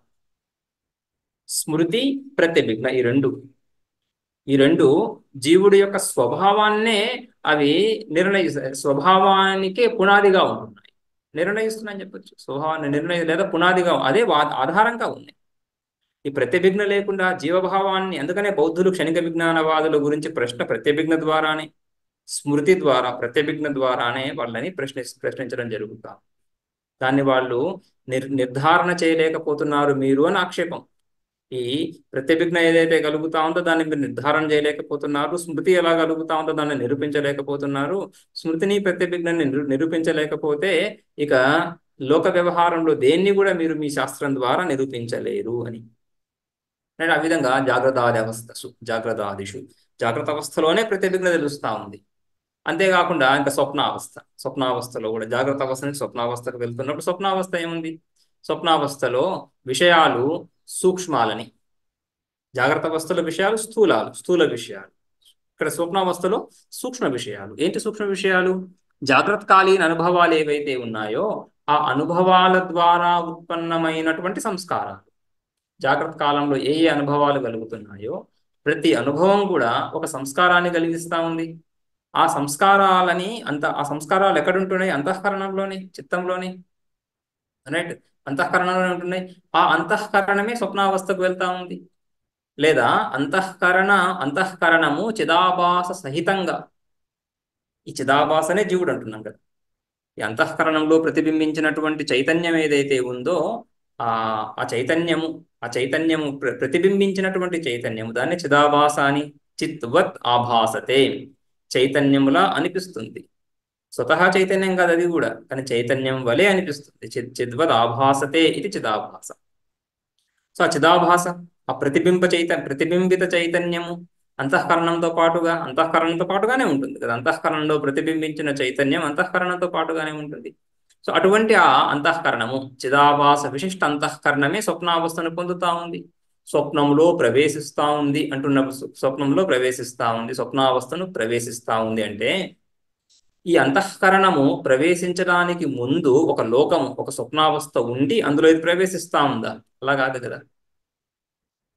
స్మృతి ప్రతిభిజ్ఞ ఈ రెండు ఈ రెండు జీవుడి యొక్క స్వభావాన్నే అవి నిర్ణయిస్తాయి స్వభావానికే పునాదిగా ఉంటున్నాయి నిర్ణయిస్తున్నాయని చెప్పొచ్చు స్వభావాన్ని నిర్ణయం లేదా పునాదిగా అదే వా- ఆధారంగా ఉన్నాయి ఈ ప్రతిభిజ్ఞ లేకుండా జీవభావాన్ని అందుకనే బౌద్ధులు క్షణిక విజ్ఞానవాదుల గురించి ప్రశ్న ప్రతిభిజ్ఞ ద్వారానే స్మృతి ద్వారా ప్రతిభిజ్ఞ ద్వారానే వాళ్ళని ప్రశ్ని ప్రశ్నించడం జరుగుతా దాన్ని వాళ్ళు నిర్ నిర్ధారణ చేయలేకపోతున్నారు మీరు అని ఆక్షేపం ఈ ప్రతిభిజ్ఞ ఏదైతే కలుగుతా ఉందో దాన్ని మీరు నిర్ధారణ చేయలేకపోతున్నారు స్మృతి ఎలా కలుగుతా ఉందో దాన్ని నిరూపించలేకపోతున్నారు స్మృతిని ప్రతిభిజ్ఞని నిరూ నిరూపించలేకపోతే ఇక లోక వ్యవహారంలో దేన్ని కూడా మీరు మీ శాస్త్రం ద్వారా నిరూపించలేరు అని నేను ఆ విధంగా జాగ్రత్తాది అవస్థసు జాగ్రత్తాదిషు జాగ్రత్త అవస్థలోనే ప్రతిభిజ్ఞ తెలుస్తా ఉంది అంతేకాకుండా ఇంకా స్వప్నావస్థ స్వప్నావస్థలో కూడా జాగ్రత్త అవస్థ నుంచి స్వప్నావస్థకు వెళ్తున్నప్పుడు స్వప్నావస్థ ఏముంది స్వప్నావస్థలో విషయాలు సూక్ష్మాలని జాగ్రత్త అవస్థలో విషయాలు స్థూలాలు స్థూల విషయాలు ఇక్కడ స్వప్నావస్థలో సూక్ష్మ విషయాలు ఏంటి సూక్ష్మ విషయాలు జాగ్రత్త కాలీన అనుభవాలు ఏవైతే ఉన్నాయో ఆ అనుభవాల ద్వారా ఉత్పన్నమైనటువంటి సంస్కారాలు జాగ్రత్త కాలంలో ఏ ఏ అనుభవాలు కలుగుతున్నాయో ప్రతి అనుభవం కూడా ఒక సంస్కారాన్ని కలిగిస్తా ఉంది ఆ సంస్కారాలని అంత ఆ సంస్కారాలు ఎక్కడుంటున్నాయి అంతఃకరణంలోనే చిత్తంలోనే రైట్ అంతఃకరణంలోనే ఉంటున్నాయి ఆ అంతఃకరణమే స్వప్నావస్థకు వెళ్తా ఉంది లేదా అంతఃకరణ అంతఃకరణము చిదాభాస సహితంగా ఈ చిదాభాసనే జీవుడు అంటున్నాం కదా ఈ అంతఃకరణంలో ప్రతిబింబించినటువంటి చైతన్యం ఏదైతే ఉందో ఆ ఆ చైతన్యము ఆ చైతన్యము ప్ర ప్రతిబింబించినటువంటి చైతన్యము దాన్ని చిదాభాస అని చిత్వత్ ఆభాసతే చైతన్యములా అనిపిస్తుంది స్వతహా చైతన్యం కాదు అది కూడా కానీ చైతన్యం వలె అనిపిస్తుంది చిద్ చిద్వద్ ఆభాసతే ఇది చిదాభాస సో ఆ చిదాభాస ఆ ప్రతిబింబ చైత ప్రతిబింబిత చైతన్యము అంతఃకరణంతో పాటుగా అంతఃకరణంతో పాటుగానే ఉంటుంది కదా అంతఃకరణంలో ప్రతిబింబించిన చైతన్యం అంతఃకరణంతో పాటుగానే ఉంటుంది సో అటువంటి ఆ అంతఃకరణము చిదాభాస విశిష్ట అంతఃకరణమే స్వప్నావస్థను పొందుతా ఉంది స్వప్నంలో ప్రవేశిస్తా ఉంది అంటున్న స్వప్నంలో ప్రవేశిస్తా ఉంది స్వప్నావస్థను ప్రవేశిస్తా ఉంది అంటే ఈ అంతఃకరణము ప్రవేశించడానికి ముందు ఒక లోకము ఒక స్వప్నావస్థ ఉండి అందులో ఇది ప్రవేశిస్తా ఉందా అలా కాదు కదా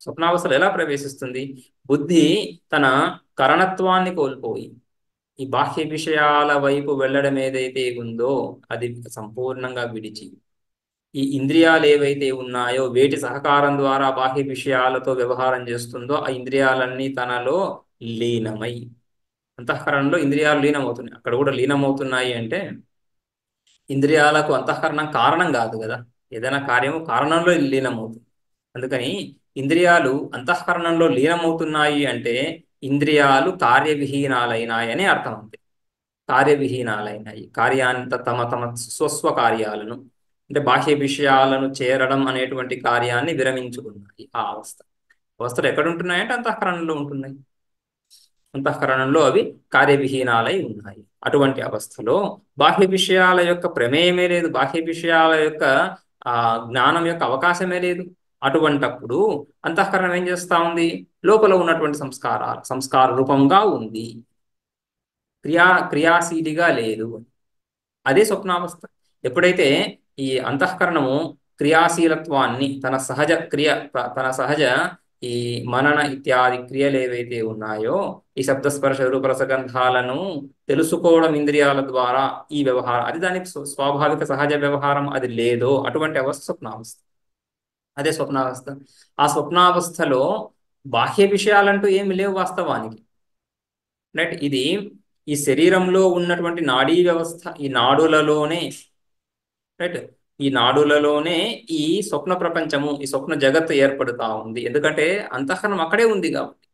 స్వప్నావస్థలో ఎలా ప్రవేశిస్తుంది బుద్ధి తన కరణత్వాన్ని కోల్పోయి ఈ బాహ్య విషయాల వైపు వెళ్ళడం ఏదైతే ఉందో అది సంపూర్ణంగా విడిచి ఈ ఇంద్రియాలు ఏవైతే ఉన్నాయో వేటి సహకారం ద్వారా బాహ్య విషయాలతో వ్యవహారం చేస్తుందో ఆ ఇంద్రియాలన్నీ తనలో లీనమై అంతఃకరణలో ఇంద్రియాలు లీనమవుతున్నాయి అక్కడ కూడా లీనమవుతున్నాయి అంటే ఇంద్రియాలకు అంతఃకరణం కారణం కాదు కదా ఏదైనా కార్యము కారణంలో లీనమవుతుంది అందుకని ఇంద్రియాలు అంతఃకరణంలో లీనమవుతున్నాయి అంటే ఇంద్రియాలు కార్యవిహీనాలైనాయని అర్థం అంతే కార్యవిహీనాలైనాయి కార్యాంత తమ తమ స్వస్వ కార్యాలను అంటే బాహ్య విషయాలను చేరడం అనేటువంటి కార్యాన్ని విరమించుకున్నాయి ఆ అవస్థ అవస్థలు ఎక్కడ ఉంటున్నాయంటే అంతఃకరణలో ఉంటున్నాయి అంతఃకరణంలో అవి కార్యవిహీనాలై ఉన్నాయి అటువంటి అవస్థలో బాహ్య విషయాల యొక్క ప్రమేయమే లేదు బాహ్య విషయాల యొక్క ఆ జ్ఞానం యొక్క అవకాశమే లేదు అటువంటప్పుడు అంతఃకరణం ఏం చేస్తా ఉంది లోపల ఉన్నటువంటి సంస్కారాలు సంస్కార రూపంగా ఉంది క్రియా క్రియాశీలిగా లేదు అదే స్వప్నావస్థ ఎప్పుడైతే ఈ అంతఃకరణము క్రియాశీలత్వాన్ని తన సహజ క్రియ తన సహజ ఈ మనన ఇత్యాది క్రియలు ఏవైతే ఉన్నాయో ఈ శబ్దస్పర్శ రూపరసగంధాలను తెలుసుకోవడం ఇంద్రియాల ద్వారా ఈ వ్యవహారం అది దానికి స్వాభావిక సహజ వ్యవహారం అది లేదో అటువంటి అవస్థ స్వప్నావస్థ అదే స్వప్నావస్థ ఆ స్వప్నావస్థలో బాహ్య విషయాలంటూ ఏమి లేవు వాస్తవానికి రైట్ ఇది ఈ శరీరంలో ఉన్నటువంటి నాడీ వ్యవస్థ ఈ నాడులలోనే రైట్ ఈ నాడులలోనే ఈ స్వప్న ప్రపంచము ఈ స్వప్న జగత్తు ఏర్పడుతా ఉంది ఎందుకంటే అంతఃకరణం అక్కడే ఉంది కాబట్టి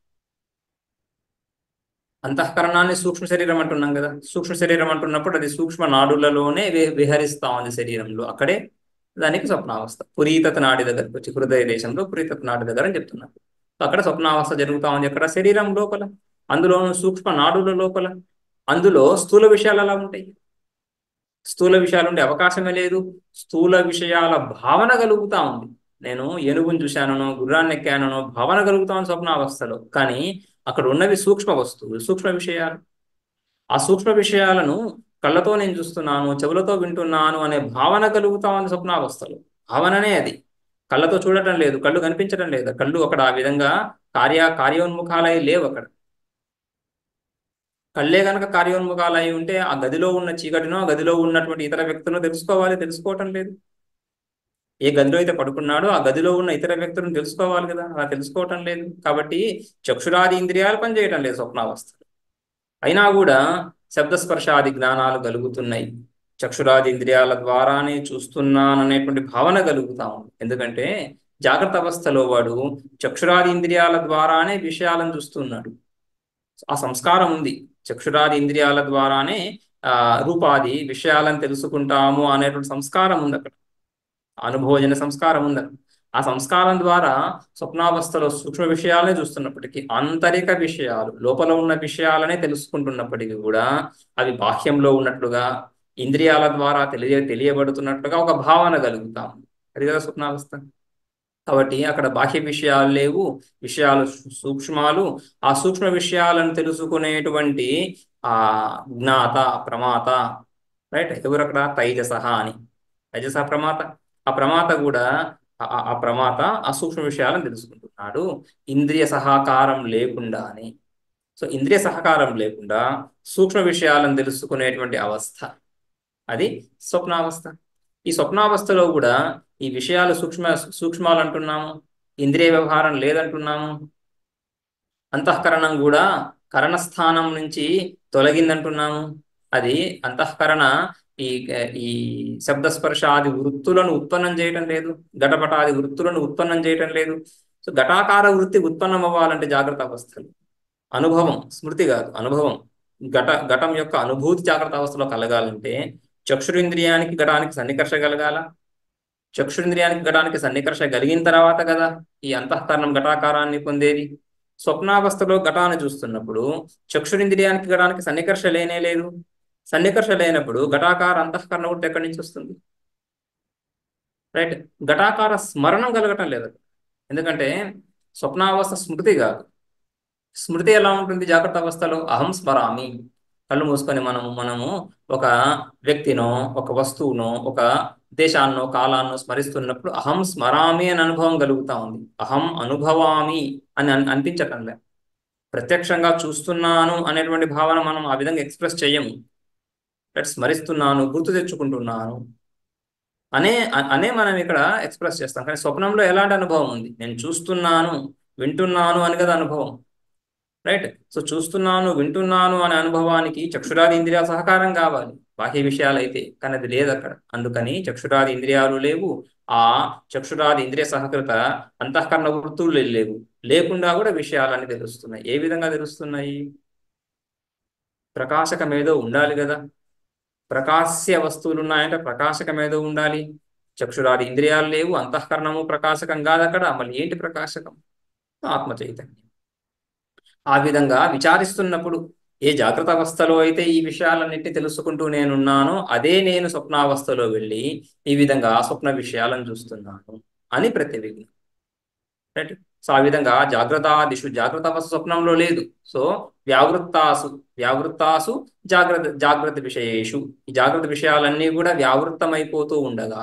అంతఃకరణాన్ని సూక్ష్మ శరీరం అంటున్నాం కదా సూక్ష్మ శరీరం అంటున్నప్పుడు అది సూక్ష్మ నాడులలోనే విహరిస్తా ఉంది శరీరంలో అక్కడే దానికి స్వప్నావస్థ పురీతత నాడి దగ్గరకు వచ్చి హృదయ దేశంలో పురీతత నాడి దగ్గర అని చెప్తున్నారు అక్కడ స్వప్నావస్థ జరుగుతా ఉంది అక్కడ శరీరం లోపల అందులోను సూక్ష్మ నాడుల లోపల అందులో స్థూల విషయాలు ఎలా ఉంటాయి స్థూల విషయాలు ఉండే అవకాశమే లేదు స్థూల విషయాల భావన కలుగుతా ఉంది నేను ఏనుగుని చూశానో గుర్రాన్ని ఎక్కానో భావన కలుగుతా ఉంది స్వప్నావస్థలో కానీ అక్కడ ఉన్నవి సూక్ష్మ వస్తువులు సూక్ష్మ విషయాలు ఆ సూక్ష్మ విషయాలను కళ్ళతో నేను చూస్తున్నాను చెవులతో వింటున్నాను అనే భావన కలుగుతా ఉంది స్వప్నావస్థలో భావననే అది కళ్ళతో చూడటం లేదు కళ్ళు కనిపించడం లేదు కళ్ళు అక్కడ ఆ విధంగా కార్య కార్యోన్ముఖాలై లేవు అక్కడ కళ్ళే కనుక కార్యోన్ముఖాలై ఉంటే ఆ గదిలో ఉన్న చీకటినో ఆ గదిలో ఉన్నటువంటి ఇతర వ్యక్తులను తెలుసుకోవాలి తెలుసుకోవటం లేదు ఏ గదిలో అయితే పడుకున్నాడో ఆ గదిలో ఉన్న ఇతర వ్యక్తులను తెలుసుకోవాలి కదా అలా తెలుసుకోవటం లేదు కాబట్టి చక్షురాది ఇంద్రియాలు పనిచేయటం లేదు స్వప్నావస్థ అయినా కూడా శబ్దస్పర్శాది జ్ఞానాలు కలుగుతున్నాయి చక్షురాది ఇంద్రియాల ద్వారానే చూస్తున్నాననేటువంటి భావన కలుగుతా ఉంది ఎందుకంటే జాగ్రత్త అవస్థలో వాడు చక్షురాది ఇంద్రియాల ద్వారానే విషయాలను చూస్తున్నాడు ఆ సంస్కారం ఉంది చక్షురాది ఇంద్రియాల ద్వారానే ఆ రూపాది విషయాలను తెలుసుకుంటాము అనేటువంటి సంస్కారం ఉంది అక్కడ అనుభోజన సంస్కారం ఉంది ఆ సంస్కారం ద్వారా స్వప్నావస్థలో సూక్ష్మ విషయాలనే చూస్తున్నప్పటికీ ఆంతరిక విషయాలు లోపల ఉన్న విషయాలనే తెలుసుకుంటున్నప్పటికీ కూడా అవి బాహ్యంలో ఉన్నట్లుగా ఇంద్రియాల ద్వారా తెలియ తెలియబడుతున్నట్లుగా ఒక భావన కలుగుతాం అది కదా స్వప్నావస్థ కాబట్టి అక్కడ బాహ్య విషయాలు లేవు విషయాలు సూక్ష్మాలు ఆ సూక్ష్మ విషయాలను తెలుసుకునేటువంటి ఆ జ్ఞాత ప్రమాత రైట్ ఎవరు అక్కడ తైజస అని తైజస ప్రమాత ఆ ప్రమాత కూడా ఆ ప్రమాత ఆ సూక్ష్మ విషయాలను తెలుసుకుంటున్నాడు ఇంద్రియ సహకారం లేకుండానే సో ఇంద్రియ సహకారం లేకుండా సూక్ష్మ విషయాలను తెలుసుకునేటువంటి అవస్థ అది స్వప్నావస్థ ఈ స్వప్నావస్థలో కూడా ఈ విషయాలు సూక్ష్మ సూక్ష్మాలు అంటున్నాము ఇంద్రియ వ్యవహారం లేదంటున్నాము అంతఃకరణం కూడా కరణస్థానం నుంచి తొలగిందంటున్నాము అది అంతఃకరణ ఈ ఈ శబ్దస్పర్శాది వృత్తులను ఉత్పన్నం చేయటం లేదు ఘటపటాది వృత్తులను ఉత్పన్నం చేయటం లేదు సో ఘటాకార వృత్తి ఉత్పన్నం అవ్వాలంటే జాగ్రత్త అవస్థలు అనుభవం స్మృతి కాదు అనుభవం ఘట ఘటం యొక్క అనుభూతి జాగ్రత్త అవస్థలో కలగాలంటే చక్షురింద్రియానికి ఘటానికి సన్నికర్ష కలగాల చక్షురింద్రియానికి ఘటానికి సన్నికర్ష కలిగిన తర్వాత కదా ఈ అంతఃకరణం ఘటాకారాన్ని పొందేది స్వప్నావస్థలో ఘటాన్ని చూస్తున్నప్పుడు చక్షురింద్రియానికి ఘటానికి సన్నికర్ష లేనే లేదు సన్నికర్ష లేనప్పుడు ఘటాకార అంతఃకరణ కూడా ఎక్కడి నుంచి వస్తుంది రైట్ ఘటాకార స్మరణం కలగటం లేదు ఎందుకంటే స్వప్నావస్థ స్మృతి కాదు స్మృతి ఎలా ఉంటుంది జాగ్రత్త అవస్థలో అహం స్మరామి కళ్ళు మూసుకొని మనము మనము ఒక వ్యక్తినో ఒక వస్తువునో ఒక దేశాన్నో కాలాన్నో స్మరిస్తున్నప్పుడు అహం స్మరామి అని అనుభవం కలుగుతా ఉంది అహం అనుభవామి అని అన్- అనిపించటం లే ప్రత్యక్షంగా చూస్తున్నాను అనేటువంటి భావన మనం ఆ విధంగా ఎక్స్ప్రెస్ చేయము రైట్ స్మరిస్తున్నాను గుర్తు తెచ్చుకుంటున్నాను అనే అ- అనే మనం ఇక్కడ ఎక్స్ప్రెస్ చేస్తాం కానీ స్వప్నంలో ఎలాంటి అనుభవం ఉంది నేను చూస్తున్నాను వింటున్నాను అని కదా అనుభవం రైట్ సో చూస్తున్నాను వింటున్నాను అనే అనుభవానికి చక్షురాది ఇంద్రియాల సహకారం కావాలి బాహ్య విషయాలు అయితే కానీ అది లేదు అక్కడ అందుకని చక్షురాది ఇంద్రియాలు లేవు ఆ చక్షురాది ఇంద్రియ సహకృత అంతఃకరణ వృత్తులు లేవు లేకుండా కూడా విషయాలన్నీ తెలుస్తున్నాయి ఏ విధంగా తెలుస్తున్నాయి ప్రకాశకం ఏదో ఉండాలి కదా ప్రకాశ్య వస్తువులు ఉన్నాయంటే ప్రకాశకం ఏదో ఉండాలి చక్షురాది ఇంద్రియాలు లేవు అంతఃకరణము ప్రకాశకం కాదు అక్కడ మళ్ళీ ఏంటి ప్రకాశకం ఆత్మ చైతన్యం ఆ విధంగా విచారిస్తున్నప్పుడు ఏ జాగ్రత్త అవస్థలో అయితే ఈ విషయాలన్నింటినీ తెలుసుకుంటూ నేనున్నానో అదే నేను స్వప్నావస్థలో వెళ్ళి ఈ విధంగా స్వప్న విషయాలను చూస్తున్నాను అని ప్రతివిజ్ఞ రైట్ సో ఆ విధంగా జాగ్రత్త దిశు జాగ్రత్త అవస్థ స్వప్నంలో లేదు సో వ్యావృత్తాసు వ్యావృత్తాసు జాగ్రత్త జాగ్రత్త విషయేషు ఈ జాగ్రత్త విషయాలన్నీ కూడా వ్యావృత్తమైపోతూ ఉండగా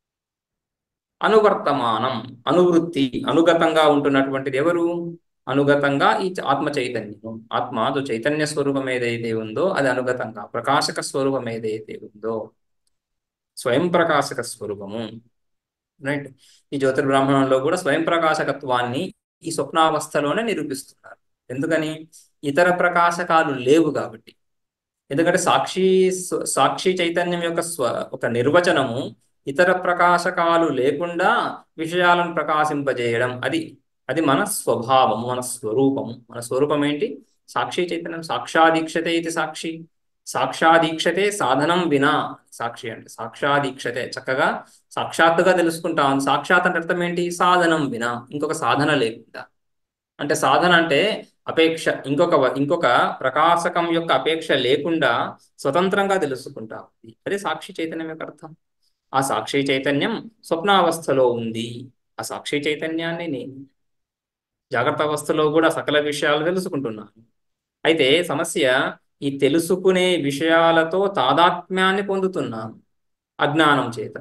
అనువర్తమానం అనువృత్తి అనుగతంగా ఉంటున్నటువంటిది ఎవరు అనుగతంగా ఈ చ- ఆత్మ చైతన్యం ఆత్మ తో చైతన్య స్వరూపం ఏదైతే ఉందో అది అనుగతంగా ప్రకాశక స్వరూపం ఏదైతే ఉందో స్వయం ప్రకాశక స్వరూపము రైట్ ఈ జ్యోతిర్బ్రాహ్మణంలో కూడా స్వయం ప్రకాశకత్వాన్ని ఈ స్వప్నావస్థలోనే నిరూపిస్తున్నారు ఎందుకని ఇతర ప్రకాశకాలు లేవు కాబట్టి ఎందుకంటే సాక్షి స్వ- సాక్షి చైతన్యం యొక్క స్వ ఒక నిర్వచనము ఇతర ప్రకాశకాలు లేకుండా విషయాలను ప్రకాశింపజేయడం అది అది మన స్వభావము మన స్వరూపము మన స్వరూపం ఏంటి సాక్షి చైతన్యం సాక్షాదీక్షతే ఇది సాక్షి సాక్షాదీక్షతే సాధనం వినా సాక్షి అంటే సాక్షాదీక్షతే చక్కగా సాక్షాత్తుగా తెలుసుకుంటాం సాక్షాత్ అంటే అర్థం ఏంటి సాధనం వినా ఇంకొక సాధన లేకుండా అంటే సాధన అంటే అపేక్ష ఇంకొక వ- ఇంకొక ప్రకాశకం యొక్క అపేక్ష లేకుండా స్వతంత్రంగా తెలుసుకుంటాం అదే సాక్షి చైతన్యం యొక్క అర్థం ఆ సాక్షి చైతన్యం స్వప్నావస్థలో ఉంది ఆ సాక్షి చైతన్యాన్ని నేను జాగ్రత్త అవస్థలో కూడా సకల విషయాలు తెలుసుకుంటున్నాను అయితే సమస్య ఈ తెలుసుకునే విషయాలతో తాదాత్మ్యాన్ని పొందుతున్నాను అజ్ఞానం చేత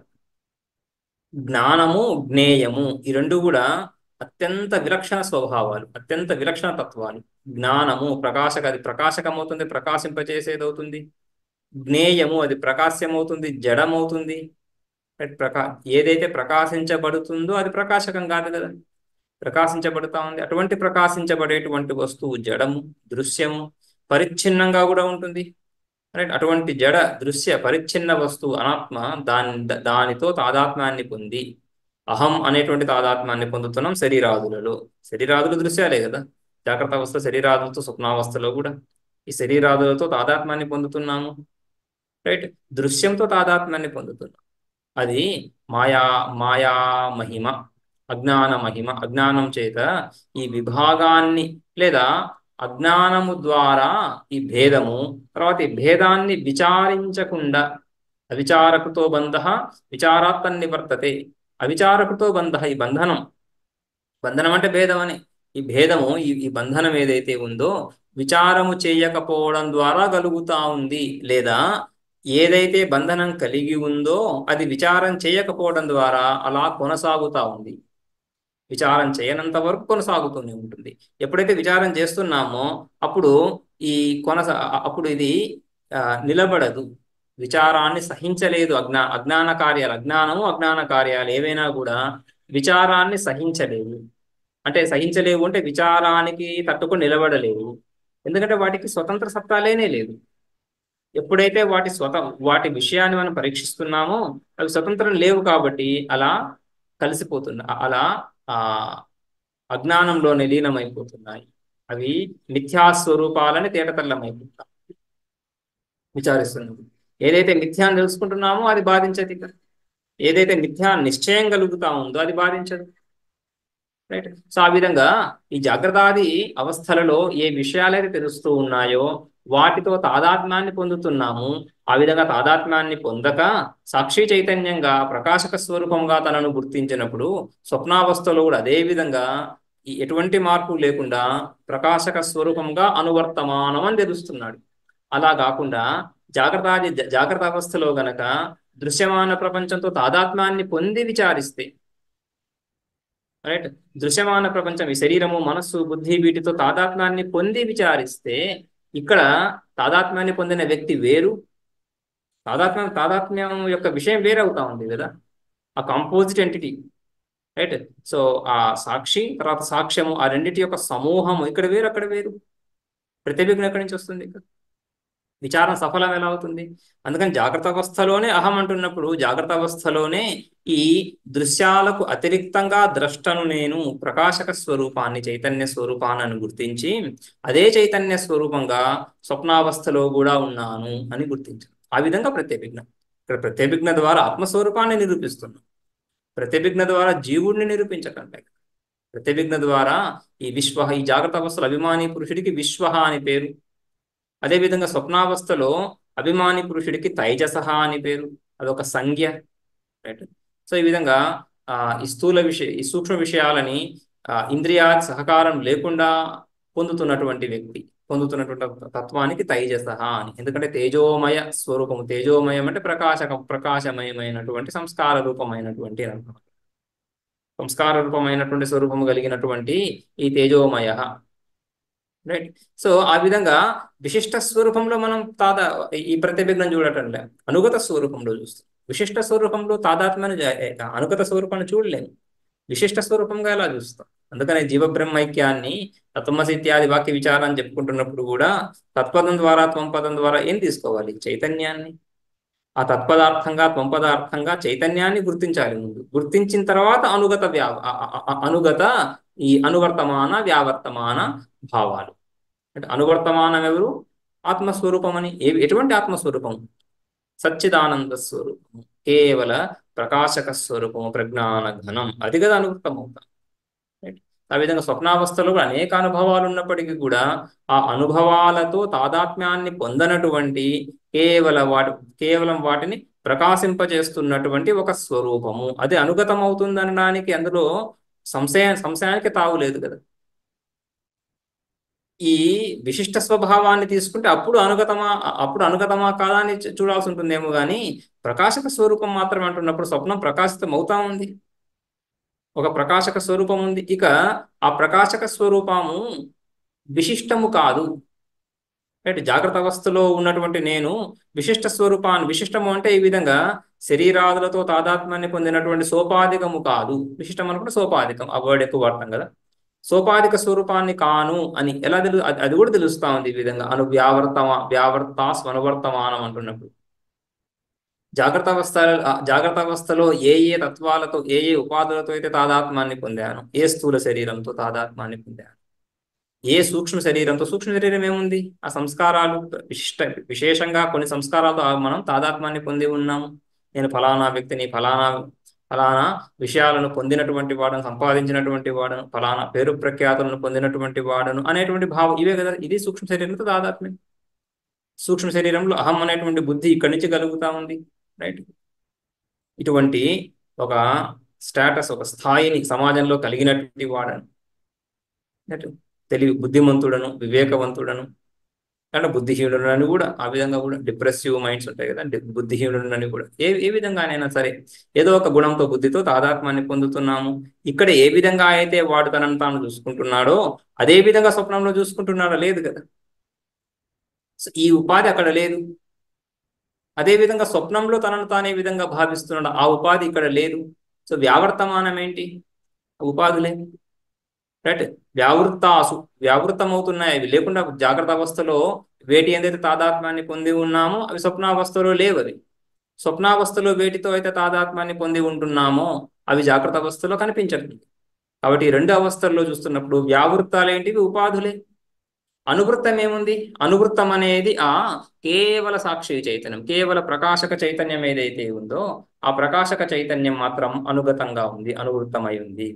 జ్ఞానము జ్ఞేయము ఈ రెండు కూడా అత్యంత విలక్షణ స్వభావాలు అత్యంత విలక్షణ తత్వాలు జ్ఞానము ప్రకాశక అది ప్రకాశకమవుతుంది ప్రకాశింపజేసేది అవుతుంది జ్ఞేయము అది ప్రకాశ్యమవుతుంది జడమవుతుంది ప్రకా ఏదైతే ప్రకాశించబడుతుందో అది ప్రకాశకం కాదు కదా ప్రకాశించబడుతా ఉంది అటువంటి ప్రకాశించబడేటువంటి వస్తువు జడము దృశ్యము పరిచ్ఛిన్నంగా కూడా ఉంటుంది రైట్ అటువంటి జడ దృశ్య పరిచ్ఛిన్న వస్తువు అనాత్మ దాని దానితో తాదాత్మ్యాన్ని పొంది అహం అనేటువంటి తాదాత్మ్యాన్ని పొందుతున్నాం శరీరాదులలో శరీరాదులు దృశ్యాలే కదా జాగ్రత్త అవస్థ శరీరాదులతో స్వప్నావస్థలో కూడా ఈ శరీరాదులతో తాదాత్మ్యాన్ని పొందుతున్నాము రైట్ దృశ్యంతో తాదాత్మ్యాన్ని పొందుతున్నాం అది మాయా మాయా మహిమ అజ్ఞాన మహిమ అజ్ఞానం చేత ఈ విభాగాన్ని లేదా అజ్ఞానము ద్వారా ఈ భేదము తర్వాత ఈ భేదాన్ని విచారించకుండా అవిచారకుతో బంధ విచారాత్మన్ నివర్తతే అవిచారకుతో బంధ ఈ బంధనం బంధనం అంటే భేదం అని ఈ భేదము ఈ ఈ బంధనం ఏదైతే ఉందో విచారము చేయకపోవడం ద్వారా కలుగుతా ఉంది లేదా ఏదైతే బంధనం కలిగి ఉందో అది విచారం చేయకపోవడం ద్వారా అలా కొనసాగుతా ఉంది విచారం చేయనంత వరకు కొనసాగుతూనే ఉంటుంది ఎప్పుడైతే విచారం చేస్తున్నామో అప్పుడు ఈ కొనసా అప్పుడు ఇది ఆ, నిలబడదు విచారాన్ని సహించలేదు అజ్ఞా అజ్ఞాన కార్యాలు అజ్ఞానము అజ్ఞాన కార్యాలు ఏవైనా కూడా విచారాన్ని సహించలేవు అంటే సహించలేవు అంటే విచారానికి తట్టుకొని నిలబడలేవు ఎందుకంటే వాటికి స్వతంత్ర సత్తా లేనే లేదు ఎప్పుడైతే వాటి స్వత వాటి విషయాన్ని మనం పరీక్షిస్తున్నామో అవి స్వతంత్రం లేవు కాబట్టి అలా కలిసిపోతున్నా అలా ఆ అజ్ఞానంలో లీనమైపోతున్నాయి అవి మిథ్యాస్వరూపాలని తేటతెల్లమైపోతాయి విచారిస్తున్నాము ఏదైతే మిథ్యాన్ని తెలుసుకుంటున్నామో అది బాధించదు ఇక ఏదైతే మిథ్యా నిశ్చయం కలుగుతా ఉందో అది బాధించదు రైట్ సో ఆ విధంగా ఈ జాగ్రత్తాది అవస్థలలో ఏ విషయాలైతే తెలుస్తూ ఉన్నాయో వాటితో తాదాత్మ్యాన్ని పొందుతున్నాము ఆ విధంగా తాదాత్మ్యాన్ని పొందక సాక్షి చైతన్యంగా ప్రకాశక స్వరూపంగా తనను గుర్తించినప్పుడు స్వప్నావస్థలో కూడా అదే విధంగా ఈ ఎటువంటి మార్పు లేకుండా ప్రకాశక స్వరూపంగా అనువర్తమానం అని తెలుస్తున్నాడు అలా కాకుండా జాగ్రత్త జాగ్రత్త అవస్థలో గనక దృశ్యమాన ప్రపంచంతో తాదాత్మ్యాన్ని పొంది విచారిస్తే రైట్ దృశ్యమాన ప్రపంచం ఈ శరీరము మనస్సు బుద్ధి వీటితో తాదాత్మ్యాన్ని పొంది విచారిస్తే ఇక్కడ తాదాత్మ్యాన్ని పొందిన వ్యక్తి వేరు తాదాత్మ్యం తాదాత్మ్యం యొక్క విషయం వేరే అవుతా ఉంది కదా ఆ కాంపోజిట్ ఎంటిటీ రైట్ సో ఆ సాక్షి తర్వాత సాక్ష్యము ఆ రెండిటి యొక్క సమూహము ఇక్కడ వేరు అక్కడ వేరు ప్రతిభిజ్ఞ ఎక్కడి నుంచి వస్తుంది విచారణ సఫలం ఎలా అవుతుంది అందుకని జాగ్రత్త అవస్థలోనే అహం అంటున్నప్పుడు జాగ్రత్త అవస్థలోనే ఈ దృశ్యాలకు అతిరిక్తంగా ద్రష్టను నేను ప్రకాశక స్వరూపాన్ని చైతన్య స్వరూపాన్ని గుర్తించి అదే చైతన్య స్వరూపంగా స్వప్నావస్థలో కూడా ఉన్నాను అని గుర్తించాను ఆ విధంగా ప్రత్యేభిజ్ఞ ఇక్కడ ప్రత్యేభిజ్ఞ ద్వారా ఆత్మస్వరూపాన్ని నిరూపిస్తున్నాం ప్రత్యేభిజ్ఞ ద్వారా జీవుడిని నిరూపించకండి ప్రత్యేభిజ్ఞ ద్వారా ఈ విశ్వ ఈ జాగ్రత్త అవస్థలో అభిమాని పురుషుడికి విశ్వ అని పేరు అదేవిధంగా స్వప్నావస్థలో అభిమాని పురుషుడికి తైజసహ అని పేరు అదొక సంజ్ఞ రైట్ సో ఈ విధంగా ఆ ఈ స్థూల విషయ ఈ సూక్ష్మ విషయాలని ఆ ఇంద్రియాల సహకారం లేకుండా పొందుతున్నటువంటి వ్యక్తి పొందుతున్నటువంటి తత్వానికి తైజసహ అని ఎందుకంటే తేజోమయ స్వరూపము తేజోమయం అంటే ప్రకాశక ప్రకాశమయమైనటువంటి సంస్కార రూపమైనటువంటి అర్థం సంస్కార రూపమైనటువంటి స్వరూపము కలిగినటువంటి ఈ తేజోమయ రైట్ సో ఆ విధంగా విశిష్ట స్వరూపంలో మనం తాదా ఈ ప్రతిభిజ్ఞం చూడటం లే అనుగత స్వరూపంలో చూస్తాం విశిష్ట స్వరూపంలో తాదాత్మ్యాన్ని అనుగత స్వరూపాన్ని చూడలేము విశిష్ట స్వరూపంగా ఎలా చూస్తాం అందుకనే జీవబ్రహ్మైక్యాన్ని తత్వమసి ఇత్యాది వాక్య విచారం చెప్పుకుంటున్నప్పుడు కూడా తత్పదం ద్వారా త్వంపదం ద్వారా ఏం తీసుకోవాలి చైతన్యాన్ని ఆ తత్పదార్థంగా త్వంపదార్థంగా చైతన్యాన్ని గుర్తించాలి ముందు గుర్తించిన తర్వాత అనుగత వ్యా అనుగత ఈ అనువర్తమాన వ్యావర్తమాన భావాలు అంటే అనువర్తమానం ఎవరు ఆత్మస్వరూపం అని ఏ ఎటువంటి ఆత్మస్వరూపం సచ్చిదానంద స్వరూపము కేవల ప్రకాశక స్వరూపము ప్రజ్ఞాన ఘనం అది కదా అనువృత్తం అవుతాం ఆ విధంగా స్వప్నావస్థలో కూడా అనేక అనుభవాలు ఉన్నప్పటికీ కూడా ఆ అనుభవాలతో తాదాత్మ్యాన్ని పొందనటువంటి కేవల వాటి కేవలం వాటిని ప్రకాశింపజేస్తున్నటువంటి ఒక స్వరూపము అది అనుగతం అవుతుందనడానికి అందులో సంశయ సంశయానికి తావు లేదు కదా ఈ విశిష్ట స్వభావాన్ని తీసుకుంటే అప్పుడు అనుగతమా అప్పుడు అనుగతమా కాదా అని చూడాల్సి ఉంటుందేమో కానీ ప్రకాశక స్వరూపం మాత్రం అంటున్నప్పుడు స్వప్నం ప్రకాశితం అవుతా ఉంది ఒక ప్రకాశక స్వరూపం ఉంది ఇక ఆ ప్రకాశక స్వరూపము విశిష్టము కాదు రైట్ జాగ్రత్త అవస్థలో ఉన్నటువంటి నేను విశిష్ట స్వరూపాన్ని విశిష్టము అంటే ఈ విధంగా శరీరాదులతో తాదాత్మ్యాన్ని పొందినటువంటి సోపాధికము కాదు విశిష్టం అనుకుంటే సోపాధికం ఆ వర్డ్ ఎక్కువ వాడతాం కదా సోపాధిక స్వరూపాన్ని కాను అని ఎలా తెలు అది కూడా తెలుస్తా ఉంది ఈ విధంగా అను వ్యావర్తమా వ్యావర్త స్వనువర్తమానం అంటున్నప్పుడు జాగ్రత్త అవస్థ జాగ్రత్త అవస్థలో ఏ ఏ తత్వాలతో ఏ ఏ ఉపాధులతో అయితే తాదాత్మాన్ని పొందాను ఏ స్థూల శరీరంతో తాదాత్మాన్ని పొందాను ఏ సూక్ష్మ శరీరంతో సూక్ష్మ శరీరం ఏముంది ఆ సంస్కారాలు విశిష్ట విశేషంగా కొన్ని సంస్కారాలతో మనం తాదాత్మాన్ని పొంది ఉన్నాము నేను ఫలానా వ్యక్తిని ఫలానా ఫలానా విషయాలను పొందినటువంటి వాడను సంపాదించినటువంటి వాడను ఫలానా పేరు ప్రఖ్యాతులను పొందినటువంటి వాడను అనేటువంటి భావం ఇవే కదా ఇది సూక్ష్మ శరీరంతో తాదాత్మ్యం సూక్ష్మ శరీరంలో అహం అనేటువంటి బుద్ధి ఇక్కడి నుంచి కలుగుతా ఉంది రైట్ ఇటువంటి ఒక స్టేటస్ ఒక స్థాయిని సమాజంలో కలిగినటువంటి వాడను తెలివి బుద్ధిమంతుడను వివేకవంతుడను అంటే బుద్ధిహీనుడు అని కూడా ఆ విధంగా కూడా డిప్రెసివ్ మైండ్స్ ఉంటాయి కదా బుద్ధిహీనుడు అని కూడా ఏ ఏ విధంగానైనా సరే ఏదో ఒక గుణంతో బుద్ధితో తాదాత్మాన్ని పొందుతున్నాము ఇక్కడ ఏ విధంగా అయితే వాడు తనను తాను చూసుకుంటున్నాడో అదే విధంగా స్వప్నంలో చూసుకుంటున్నాడో లేదు కదా ఈ ఉపాధి అక్కడ లేదు అదే విధంగా స్వప్నంలో తనను తానే విధంగా భావిస్తున్నాడు ఆ ఉపాధి ఇక్కడ లేదు సో వ్యావర్తమానం ఏంటి ఉపాధులే రైట్ వ్యావృత్తాసు వ్యావృతమవుతున్నాయి అవి లేకుండా జాగ్రత్త అవస్థలో వేటి ఏదైతే తాదాత్మ్యాన్ని పొంది ఉన్నామో అవి స్వప్నావస్థలో లేవు అవి స్వప్నావస్థలో వేటితో అయితే తాదాత్మ్యాన్ని పొంది ఉంటున్నామో అవి జాగ్రత్త అవస్థలో కనిపించట్లేదు కాబట్టి ఈ రెండు అవస్థల్లో చూస్తున్నప్పుడు వ్యావృత్తాలేంటివి ఉపాధులే అనువృత్తం ఏముంది అనువృత్తం అనేది ఆ కేవల సాక్షి చైతన్యం కేవల ప్రకాశక చైతన్యం ఏదైతే ఉందో ఆ ప్రకాశక చైతన్యం మాత్రం అనుగతంగా ఉంది అనువృత్తమై ఉంది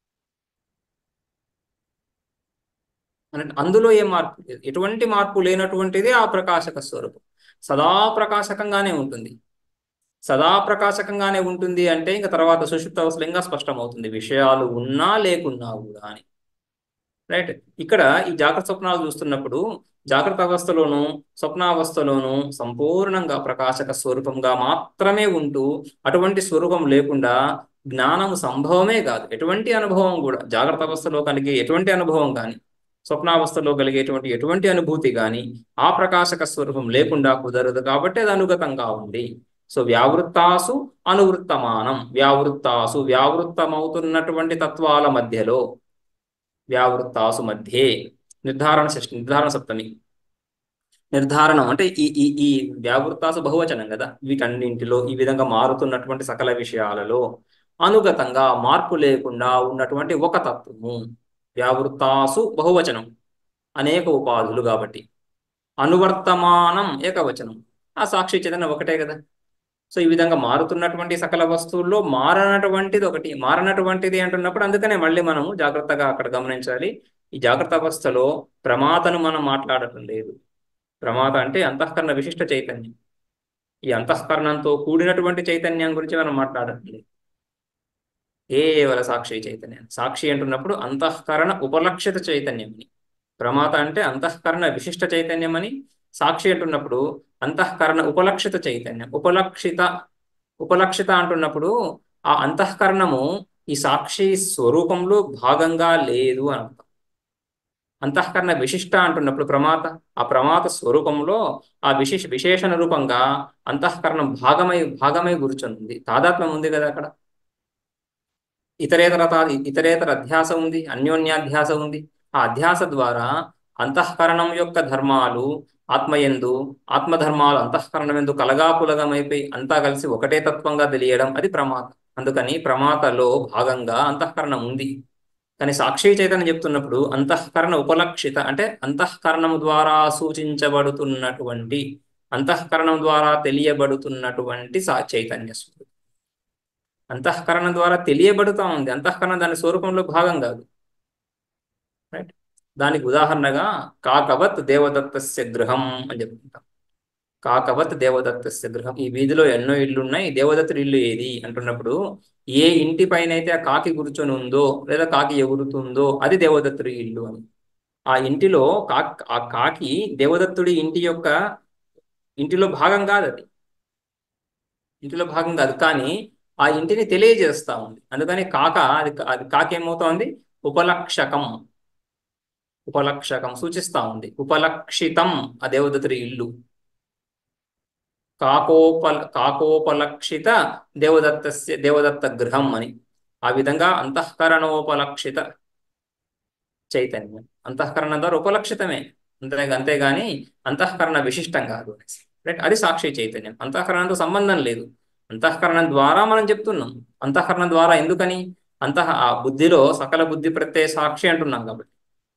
అందులో ఏ మార్పు లేదు ఎటువంటి మార్పు లేనటువంటిది ఆ ప్రకాశక స్వరూపం సదా ప్రకాశకంగానే ఉంటుంది సదా ప్రకాశకంగానే ఉంటుంది అంటే ఇంకా తర్వాత సుషుప్త అవసరం ఇంకా స్పష్టమవుతుంది విషయాలు ఉన్నా లేకున్నా కూడా అని రైట్ ఇక్కడ ఈ జాగ్రత్త స్వప్నాలు చూస్తున్నప్పుడు జాగ్రత్త అవస్థలోను స్వప్నావస్థలోను సంపూర్ణంగా ప్రకాశక స్వరూపంగా మాత్రమే ఉంటూ అటువంటి స్వరూపం లేకుండా జ్ఞానం సంభవమే కాదు ఎటువంటి అనుభవం కూడా జాగ్రత్త అవస్థలో కలిగే ఎటువంటి అనుభవం కానీ స్వప్నావస్థలో కలిగేటువంటి ఎటువంటి అనుభూతి కానీ ఆ ప్రకాశక స్వరూపం లేకుండా కుదరదు కాబట్టి అది అనుగతంగా ఉంది సో వ్యావృత్తాసు అనువృత్తమానం వ్యావృత్తాసు వ్యావృత్తమవుతున్నటువంటి తత్వాల మధ్యలో వ్యావృత్తాసు మధ్యే నిర్ధారణ షష్ఠి నిర్ధారణ సప్తమి నిర్ధారణం అంటే ఈ ఈ ఈ వ్యావృత్తాసు బహువచనం కదా వీటన్నింటిలో ఈ విధంగా మారుతున్నటువంటి సకల విషయాలలో అనుగతంగా మార్పు లేకుండా ఉన్నటువంటి ఒక తత్వము వ్యావృత్తాసు బహువచనం అనేక ఉపాధులు కాబట్టి అనువర్తమానం ఏకవచనం ఆ సాక్షి చైతన్యం ఒకటే కదా సో ఈ విధంగా మారుతున్నటువంటి సకల వస్తువుల్లో మారనటువంటిది ఒకటి మారనటువంటిది అంటున్నప్పుడు అందుకనే మళ్ళీ మనము జాగ్రత్తగా అక్కడ గమనించాలి ఈ జాగ్రత్త అవస్థలో ప్రమాతను మనం మాట్లాడటం లేదు ప్రమాత అంటే అంతఃకరణ విశిష్ట చైతన్యం ఈ అంతఃకరణంతో కూడినటువంటి చైతన్యం గురించి మనం మాట్లాడటం లేదు కేవల సాక్షి చైతన్యం సాక్షి అంటున్నప్పుడు అంతఃకరణ ఉపలక్షిత చైతన్యం అని ప్రమాత అంటే అంతఃకరణ విశిష్ట చైతన్యం అని సాక్షి అంటున్నప్పుడు అంతఃకరణ ఉపలక్షిత చైతన్యం ఉపలక్షిత ఉపలక్షిత అంటున్నప్పుడు ఆ అంతఃకరణము ఈ సాక్షి స్వరూపంలో భాగంగా లేదు అని అర్థం అంతఃకరణ విశిష్ట అంటున్నప్పుడు ప్రమాత ఆ ప్రమాత స్వరూపంలో ఆ విశేష విశేషణ రూపంగా అంతఃకరణం భాగమై భాగమై కూర్చుంది తాదాత్మ్యం ఉంది కదా అక్కడ ఇతరేతర తా ఇతరేతర అధ్యాస ఉంది అన్యోన్యాధ్యాస ఉంది ఆ అధ్యాస ద్వారా అంతఃకరణం యొక్క ధర్మాలు ఆత్మయందు ఆత్మధర్మాలు అంతఃకరణం ఎందు కలగాపులగమైపోయి అంతా కలిసి ఒకటే తత్వంగా తెలియడం అది ప్రమాత అందుకని ప్రమాతలో భాగంగా అంతఃకరణం ఉంది కానీ సాక్షి చైతన్యం చెప్తున్నప్పుడు అంతఃకరణ ఉపలక్షిత అంటే అంతఃకరణం ద్వారా సూచించబడుతున్నటువంటి అంతఃకరణం ద్వారా తెలియబడుతున్నటువంటి సా చైతన్య స్వరూపం అంతఃకరణం ద్వారా తెలియబడుతూ ఉంది అంతఃకరణం దాని స్వరూపంలో భాగం కాదు రైట్ దానికి ఉదాహరణగా కాకవత్ దేవదత్తస్య గృహం అని చెప్తుంటాం కాకవత్ దేవదత్తస్య గృహం ఈ వీధిలో ఎన్నో ఇళ్ళు ఉన్నాయి దేవదత్తుడి ఇల్లు ఏది అంటున్నప్పుడు ఏ ఇంటి పైన అయితే ఆ కాకి కూర్చొని ఉందో లేదా కాకి ఎగురుతుందో అది దేవదత్తుడి ఇల్లు అని ఆ ఇంటిలో కా ఆ కాకి దేవదత్తుడి ఇంటి యొక్క ఇంటిలో భాగం కాదు అది ఇంటిలో భాగం కాదు కానీ ఆ ఇంటిని తెలియజేస్తా ఉంది అందుకని కాక అది అది కాకి ఏమవుతోంది ఉపలక్షకం ఉపలక్షకం సూచిస్తా ఉంది ఉపలక్షితం ఆ దేవదత్తుడి ఇల్లు కాకోపల కాకోపలక్షిత దేవదత్తస్య దేవదత్త గృహం అని ఆ విధంగా అంతఃకరణోపలక్షిత చైతన్యం అంతఃకరణ ద్వారా ఉపలక్షితమే అంతే అంతేగాని అంతఃకరణ విశిష్టం కాదు అనేసి రైట్ అది సాక్షి చైతన్యం అంతఃకరణంతో సంబంధం లేదు అంతఃకరణం ద్వారా మనం చెప్తున్నాం అంతఃకరణం ద్వారా ఎందుకని అంతః ఆ బుద్ధిలో సకల బుద్ధి ప్రత్యయ సాక్షి అంటున్నాం కాబట్టి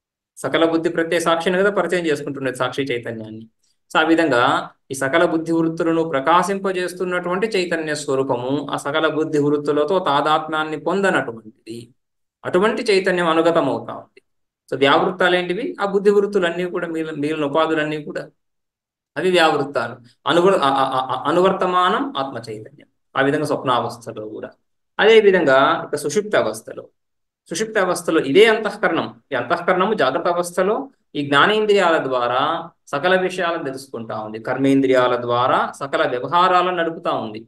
సకల బుద్ధి ప్రత్యయ సాక్షిని కదా పరిచయం చేసుకుంటున్నది సాక్షి చైతన్యాన్ని సో ఆ విధంగా ఈ సకల బుద్ధి వృత్తులను ప్రకాశింపజేస్తున్నటువంటి చైతన్య స్వరూపము ఆ సకల బుద్ధి వృత్తులతో తాదాత్మ్యాన్ని పొందనటువంటిది అటువంటి చైతన్యం అనుగతం అవుతా ఉంది సో వ్యావృత్తాలు ఏంటివి ఆ బుద్ధి వృత్తులన్నీ కూడా మిగిలిన మిగిలిన ఉపాధులన్నీ కూడా అవి వ్యావృత్తాలు అనువర్ అనువర్తమానం ఆత్మ చైతన్యం ఆ విధంగా స్వప్నావస్థలో కూడా అదే విధంగా ఇక సుషుప్త అవస్థలో సుషుప్త అవస్థలో ఇదే అంతఃకరణం ఈ అంతఃకరణము జాగ్రత్త అవస్థలో ఈ జ్ఞానేంద్రియాల ద్వారా సకల విషయాలను తెలుసుకుంటా ఉంది కర్మేంద్రియాల ద్వారా సకల వ్యవహారాలను నడుపుతా ఉంది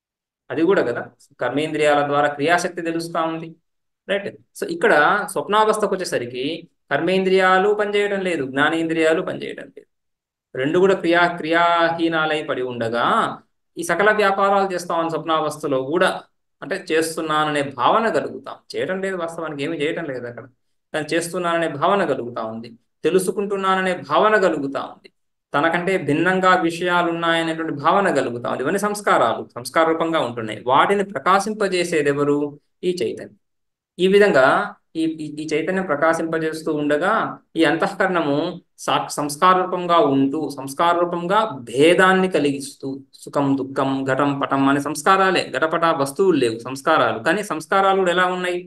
అది కూడా కదా కర్మేంద్రియాల ద్వారా క్రియాశక్తి తెలుస్తా ఉంది రైట్ సో ఇక్కడ స్వప్నావస్థకు వచ్చేసరికి కర్మేంద్రియాలు పనిచేయడం లేదు జ్ఞానేంద్రియాలు పనిచేయడం లేదు రెండు కూడా క్రియా క్రియాహీనాలై పడి ఉండగా ఈ సకల వ్యాపారాలు చేస్తామని స్వప్నావస్థలో కూడా అంటే చేస్తున్నాననే భావన కలుగుతాం చేయటం లేదు వాస్తవానికి ఏమీ చేయటం లేదు అక్కడ కానీ చేస్తున్నాననే భావన కలుగుతా ఉంది తెలుసుకుంటున్నాననే భావన కలుగుతా ఉంది తనకంటే భిన్నంగా విషయాలు ఉన్నాయనేటువంటి భావన కలుగుతా ఉంది ఇవన్నీ సంస్కారాలు సంస్కార రూపంగా ఉంటున్నాయి వాటిని ప్రకాశింపజేసేది ఎవరు ఈ చైతన్యం ఈ విధంగా ఈ ఈ చైతన్యం ప్రకాశింపజేస్తూ ఉండగా ఈ అంతఃకరణము సా సంస్కార రూపంగా ఉంటూ సంస్కార రూపంగా భేదాన్ని కలిగిస్తూ సుఖం దుఃఖం ఘటం పటం అనే సంస్కారాలే ఘటపట వస్తువులు లేవు సంస్కారాలు కానీ సంస్కారాలు కూడా ఎలా ఉన్నాయి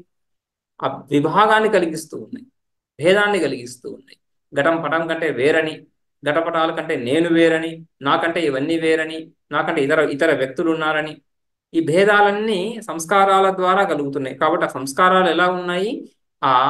ఆ విభాగాన్ని కలిగిస్తూ ఉన్నాయి భేదాన్ని కలిగిస్తూ ఉన్నాయి ఘటం పటం కంటే వేరని ఘటపటాల కంటే నేను వేరని నాకంటే ఇవన్నీ వేరని నాకంటే ఇతర ఇతర వ్యక్తులు ఉన్నారని ఈ భేదాలన్నీ సంస్కారాల ద్వారా కలుగుతున్నాయి కాబట్టి ఆ సంస్కారాలు ఎలా ఉన్నాయి ఆ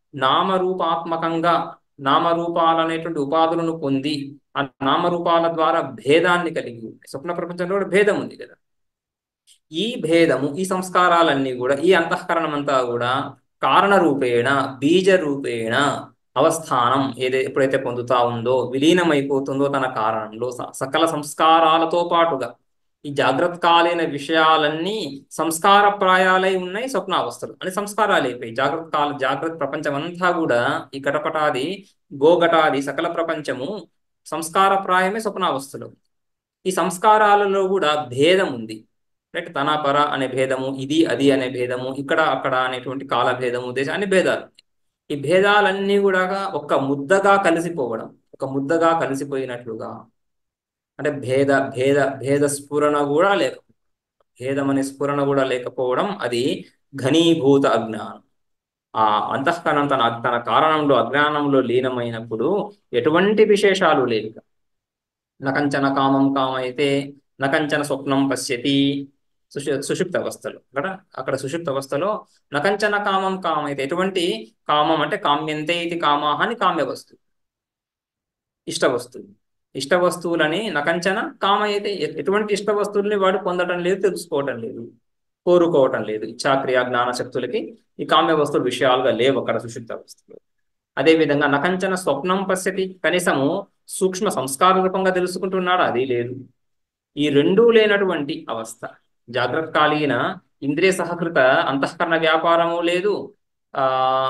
నామరూపాత్మకంగా నామరూపాలు అనేటువంటి ఉపాధులను పొంది ఆ నామరూపాల ద్వారా భేదాన్ని కలిగి ఉంటాయి స్వప్న ప్రపంచంలో కూడా భేదం ఉంది కదా ఈ భేదము ఈ సంస్కారాలన్నీ కూడా ఈ అంతఃకరణం అంతా కూడా కారణ రూపేణ బీజ రూపేణ అవస్థానం ఏదైతే ఎప్పుడైతే పొందుతా ఉందో విలీనమైపోతుందో తన కారణంలో స- సకల సంస్కారాలతో పాటుగా ఈ జాగ్రత్తకాలీన విషయాలన్నీ సంస్కార ప్రాయాలై ఉన్నాయి స్వప్నావస్థలు అని సంస్కారాలు అయిపోయి జాగ్రత్త కాల జాగ్రత్త ప్రపంచం అంతా కూడా ఈ కటపటాది గోఘటాది సకల ప్రపంచము సంస్కార ప్రాయమే స్వప్నావస్థలు ఈ సంస్కారాలలో కూడా భేదం ఉంది రైట్ తన పర అనే భేదము ఇది అది అనే భేదము ఇక్కడ అక్కడ అనేటువంటి కాల భేదము దేశ అనే భేదాలు ఈ భేదాలన్నీ కూడా ఒక ముద్దగా కలిసిపోవడం ఒక ముద్దగా కలిసిపోయినట్లుగా అంటే భేద భేద భేద స్ఫురణ కూడా లేక భేదం అనే స్ఫురణ కూడా లేకపోవడం అది ఘనీభూత అజ్ఞానం ఆ అంతఃకరణం తన తన కారణంలో అజ్ఞానంలో లీనమైనప్పుడు ఎటువంటి విశేషాలు లేవు నకంచన కామం కామైతే నకంచన స్వప్నం పశ్యతి సుషు సుషుప్త అవస్థలో అక్కడ అక్కడ సుషుప్త అవస్థలో నకంచన కామం కామైతే ఎటువంటి కామం అంటే కామ్యంతే ఇది కామాహ అని కామ్య వస్తువు ఇష్ట వస్తువు ఇష్ట వస్తువులని నకంచన కామ అయితే ఎ- ఎటువంటి ఇష్ట వస్తువుల్ని వాడు పొందడం లేదు తెలుసుకోవటం లేదు కోరుకోవటం లేదు ఇచ్చాక్రియ జ్ఞాన శక్తులకి ఈ కామ్య వస్తువులు విషయాలుగా లేవు అక్కడ సుషుప్త అవస్థలో అదేవిధంగా నకంచన స్వప్నం పశ్యతి కనీసము సూక్ష్మ సంస్కార రూపంగా తెలుసుకుంటున్నాడు అది లేదు ఈ రెండూ లేనటువంటి అవస్థ జాగ్రత్త కాలీన ఇంద్రియ సహకృత అంతఃకరణ వ్యాపారము లేదు ఆ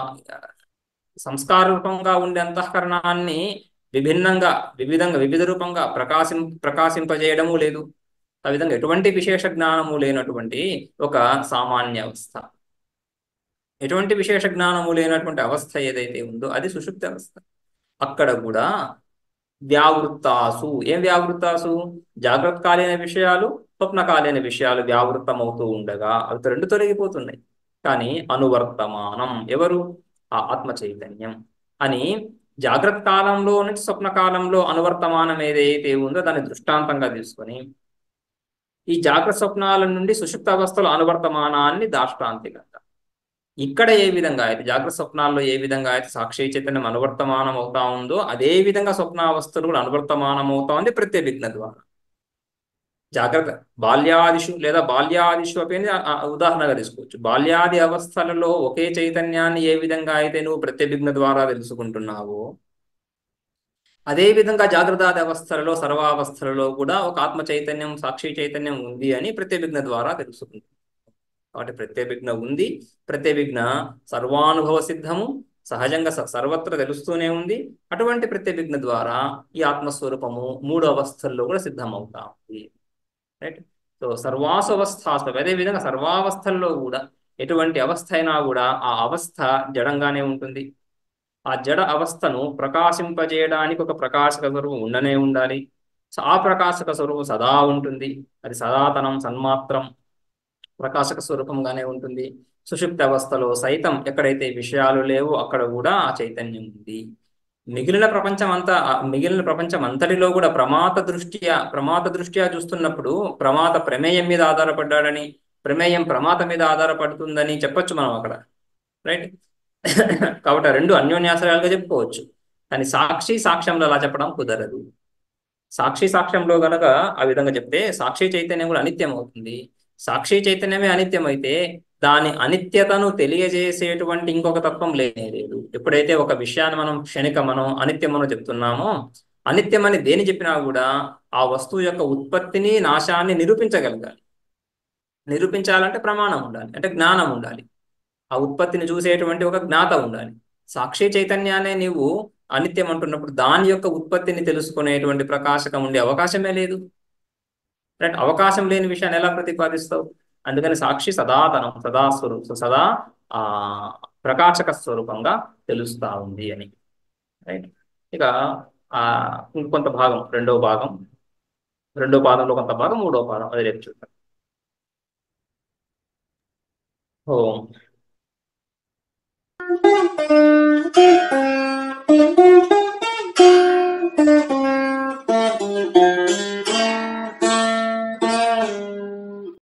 సంస్కార రూపంగా ఉండే అంతఃకరణాన్ని విభిన్నంగా వివిధంగా వివిధ రూపంగా ప్రకాశిం ప్రకాశింపజేయడము లేదు ఆ విధంగా ఎటువంటి విశేష జ్ఞానము లేనటువంటి ఒక సామాన్య అవస్థ ఎటువంటి విశేష జ్ఞానము లేనటువంటి అవస్థ ఏదైతే ఉందో అది సుషుప్తి అవస్థ అక్కడ కూడా వ్యావృత్తాసు ఏం వ్యావృత్తాసు జాగ్రత్తకాలీన విషయాలు స్వప్నకాలీన విషయాలు వ్యావృత్తమవుతూ ఉండగా అవి రెండు తొలగిపోతున్నాయి కానీ అనువర్తమానం ఎవరు ఆ ఆత్మ చైతన్యం అని జాగ్రత్త కాలంలో నుంచి స్వప్న కాలంలో అనువర్తమానం ఏదైతే ఉందో దాన్ని దృష్టాంతంగా తీసుకొని ఈ జాగ్రత్త స్వప్నాల నుండి సుషుప్త అవస్థలో అనువర్తమానాన్ని దాష్టాంతికంగా ఇక్కడ ఏ విధంగా అయితే జాగ్రత్త స్వప్నాల్లో ఏ విధంగా అయితే సాక్షి చైతన్యం అనువర్తమానం అవుతా ఉందో అదే విధంగా స్వప్నావస్థలు కూడా అనువర్తమానం అవుతా ఉంది ప్రత్యేవిజ్ఞ ద్వారా జాగ్రత్త బాల్యాదిషు లేదా బాల్యాదిషు అని ఆ- ఆ ఉదాహరణగా తీసుకోవచ్చు బాల్యాది అవస్థలలో ఒకే చైతన్యాన్ని ఏ విధంగా అయితే నువ్వు ప్రత్యభిజ్ఞ ద్వారా తెలుసుకుంటున్నావో అదే విధంగా జాగ్రత్త అవస్థలలో సర్వావస్థలలో కూడా ఒక ఆత్మ చైతన్యం సాక్షి చైతన్యం ఉంది అని ప్రత్యభిజ్ఞ ద్వారా తెలుసుకుంటుంది కాబట్టి ప్రత్యభిజ్ఞ ఉంది ప్రత్యభిజ్ఞ సర్వానుభవ సిద్ధము సహజంగా స- సర్వత్ర తెలుస్తూనే ఉంది అటువంటి ప్రత్యభిజ్ఞ ద్వారా ఈ ఆత్మస్వరూపము మూడు అవస్థల్లో కూడా సిద్ధమవుతా ఉంది రైట్ సో సర్వాసు అవస్థ అదే విధంగా సర్వావస్థల్లో కూడా ఎటువంటి అవస్థ అయినా కూడా ఆ అవస్థ జడంగానే ఉంటుంది ఆ జడ అవస్థను ప్రకాశింపజేయడానికి ఒక ప్రకాశక స్వరూపం ఉండనే ఉండాలి సో ఆ ప్రకాశక స్వరూపం సదా ఉంటుంది అది సదాతనం సన్మాత్రం ప్రకాశక స్వరూపంగానే ఉంటుంది సుషుప్త అవస్థలో సైతం ఎక్కడైతే విషయాలు లేవో అక్కడ కూడా ఆ చైతన్యం ఉంది మిగిలిన ప్రపంచం అంతా ఆ మిగిలిన ప్రపంచం అంతటిలో కూడా ప్రమాత దృష్ట్యా ప్రమాత దృష్ట్యా చూస్తున్నప్పుడు ప్రమాత ప్రమేయం మీద ఆధారపడ్డాడని ప్రమేయం ప్రమాత మీద ఆధారపడుతుందని చెప్పొచ్చు మనం అక్కడ రైట్ కాబట్టి ఆ రెండు అన్యోన్యాశ్రయాలుగా చెప్పుకోవచ్చు కానీ సాక్షి సాక్ష్యంలో అలా చెప్పడం కుదరదు సాక్షి సాక్ష్యంలో గనక ఆ విధంగా చెప్తే సాక్షి చైతన్యం కూడా అనిత్యం అవుతుంది సాక్షి చైతన్యమే అనిత్యం అయితే దాని అనిత్యతను తెలియజేసేటువంటి ఇంకొక తత్వం లేనే లేదు ఎప్పుడైతే ఒక విషయాన్ని మనం క్షణికమనో అనిత్యమనో చెప్తున్నామో అనిత్యమని దేని చెప్పినా కూడా ఆ వస్తువు యొక్క ఉత్పత్తిని నాశాన్ని నిరూపించగలగాలి నిరూపించాలంటే ప్రమాణం ఉండాలి అంటే జ్ఞానం ఉండాలి ఆ ఉత్పత్తిని చూసేటువంటి ఒక జ్ఞాత ఉండాలి సాక్షి చైతన్యాన్ని నీవు అనిత్యం అంటున్నప్పుడు దాని యొక్క ఉత్పత్తిని తెలుసుకునేటువంటి ప్రకాశకం ఉండే అవకాశమే లేదు రైట్ అవకాశం లేని విషయాన్ని ఎలా ప్రతిపాదిస్తావు అందుకని సాక్షి సదాతనం సదా స్వరూపం సదా ఆ ప్రకాశక స్వరూపంగా తెలుస్తా ఉంది అని రైట్ ఇక ఆ ఇంకొంత భాగం రెండో భాగం రెండో పాదంలో కొంత భాగం మూడో పాదం అది రేపు చూద్దాం ఓం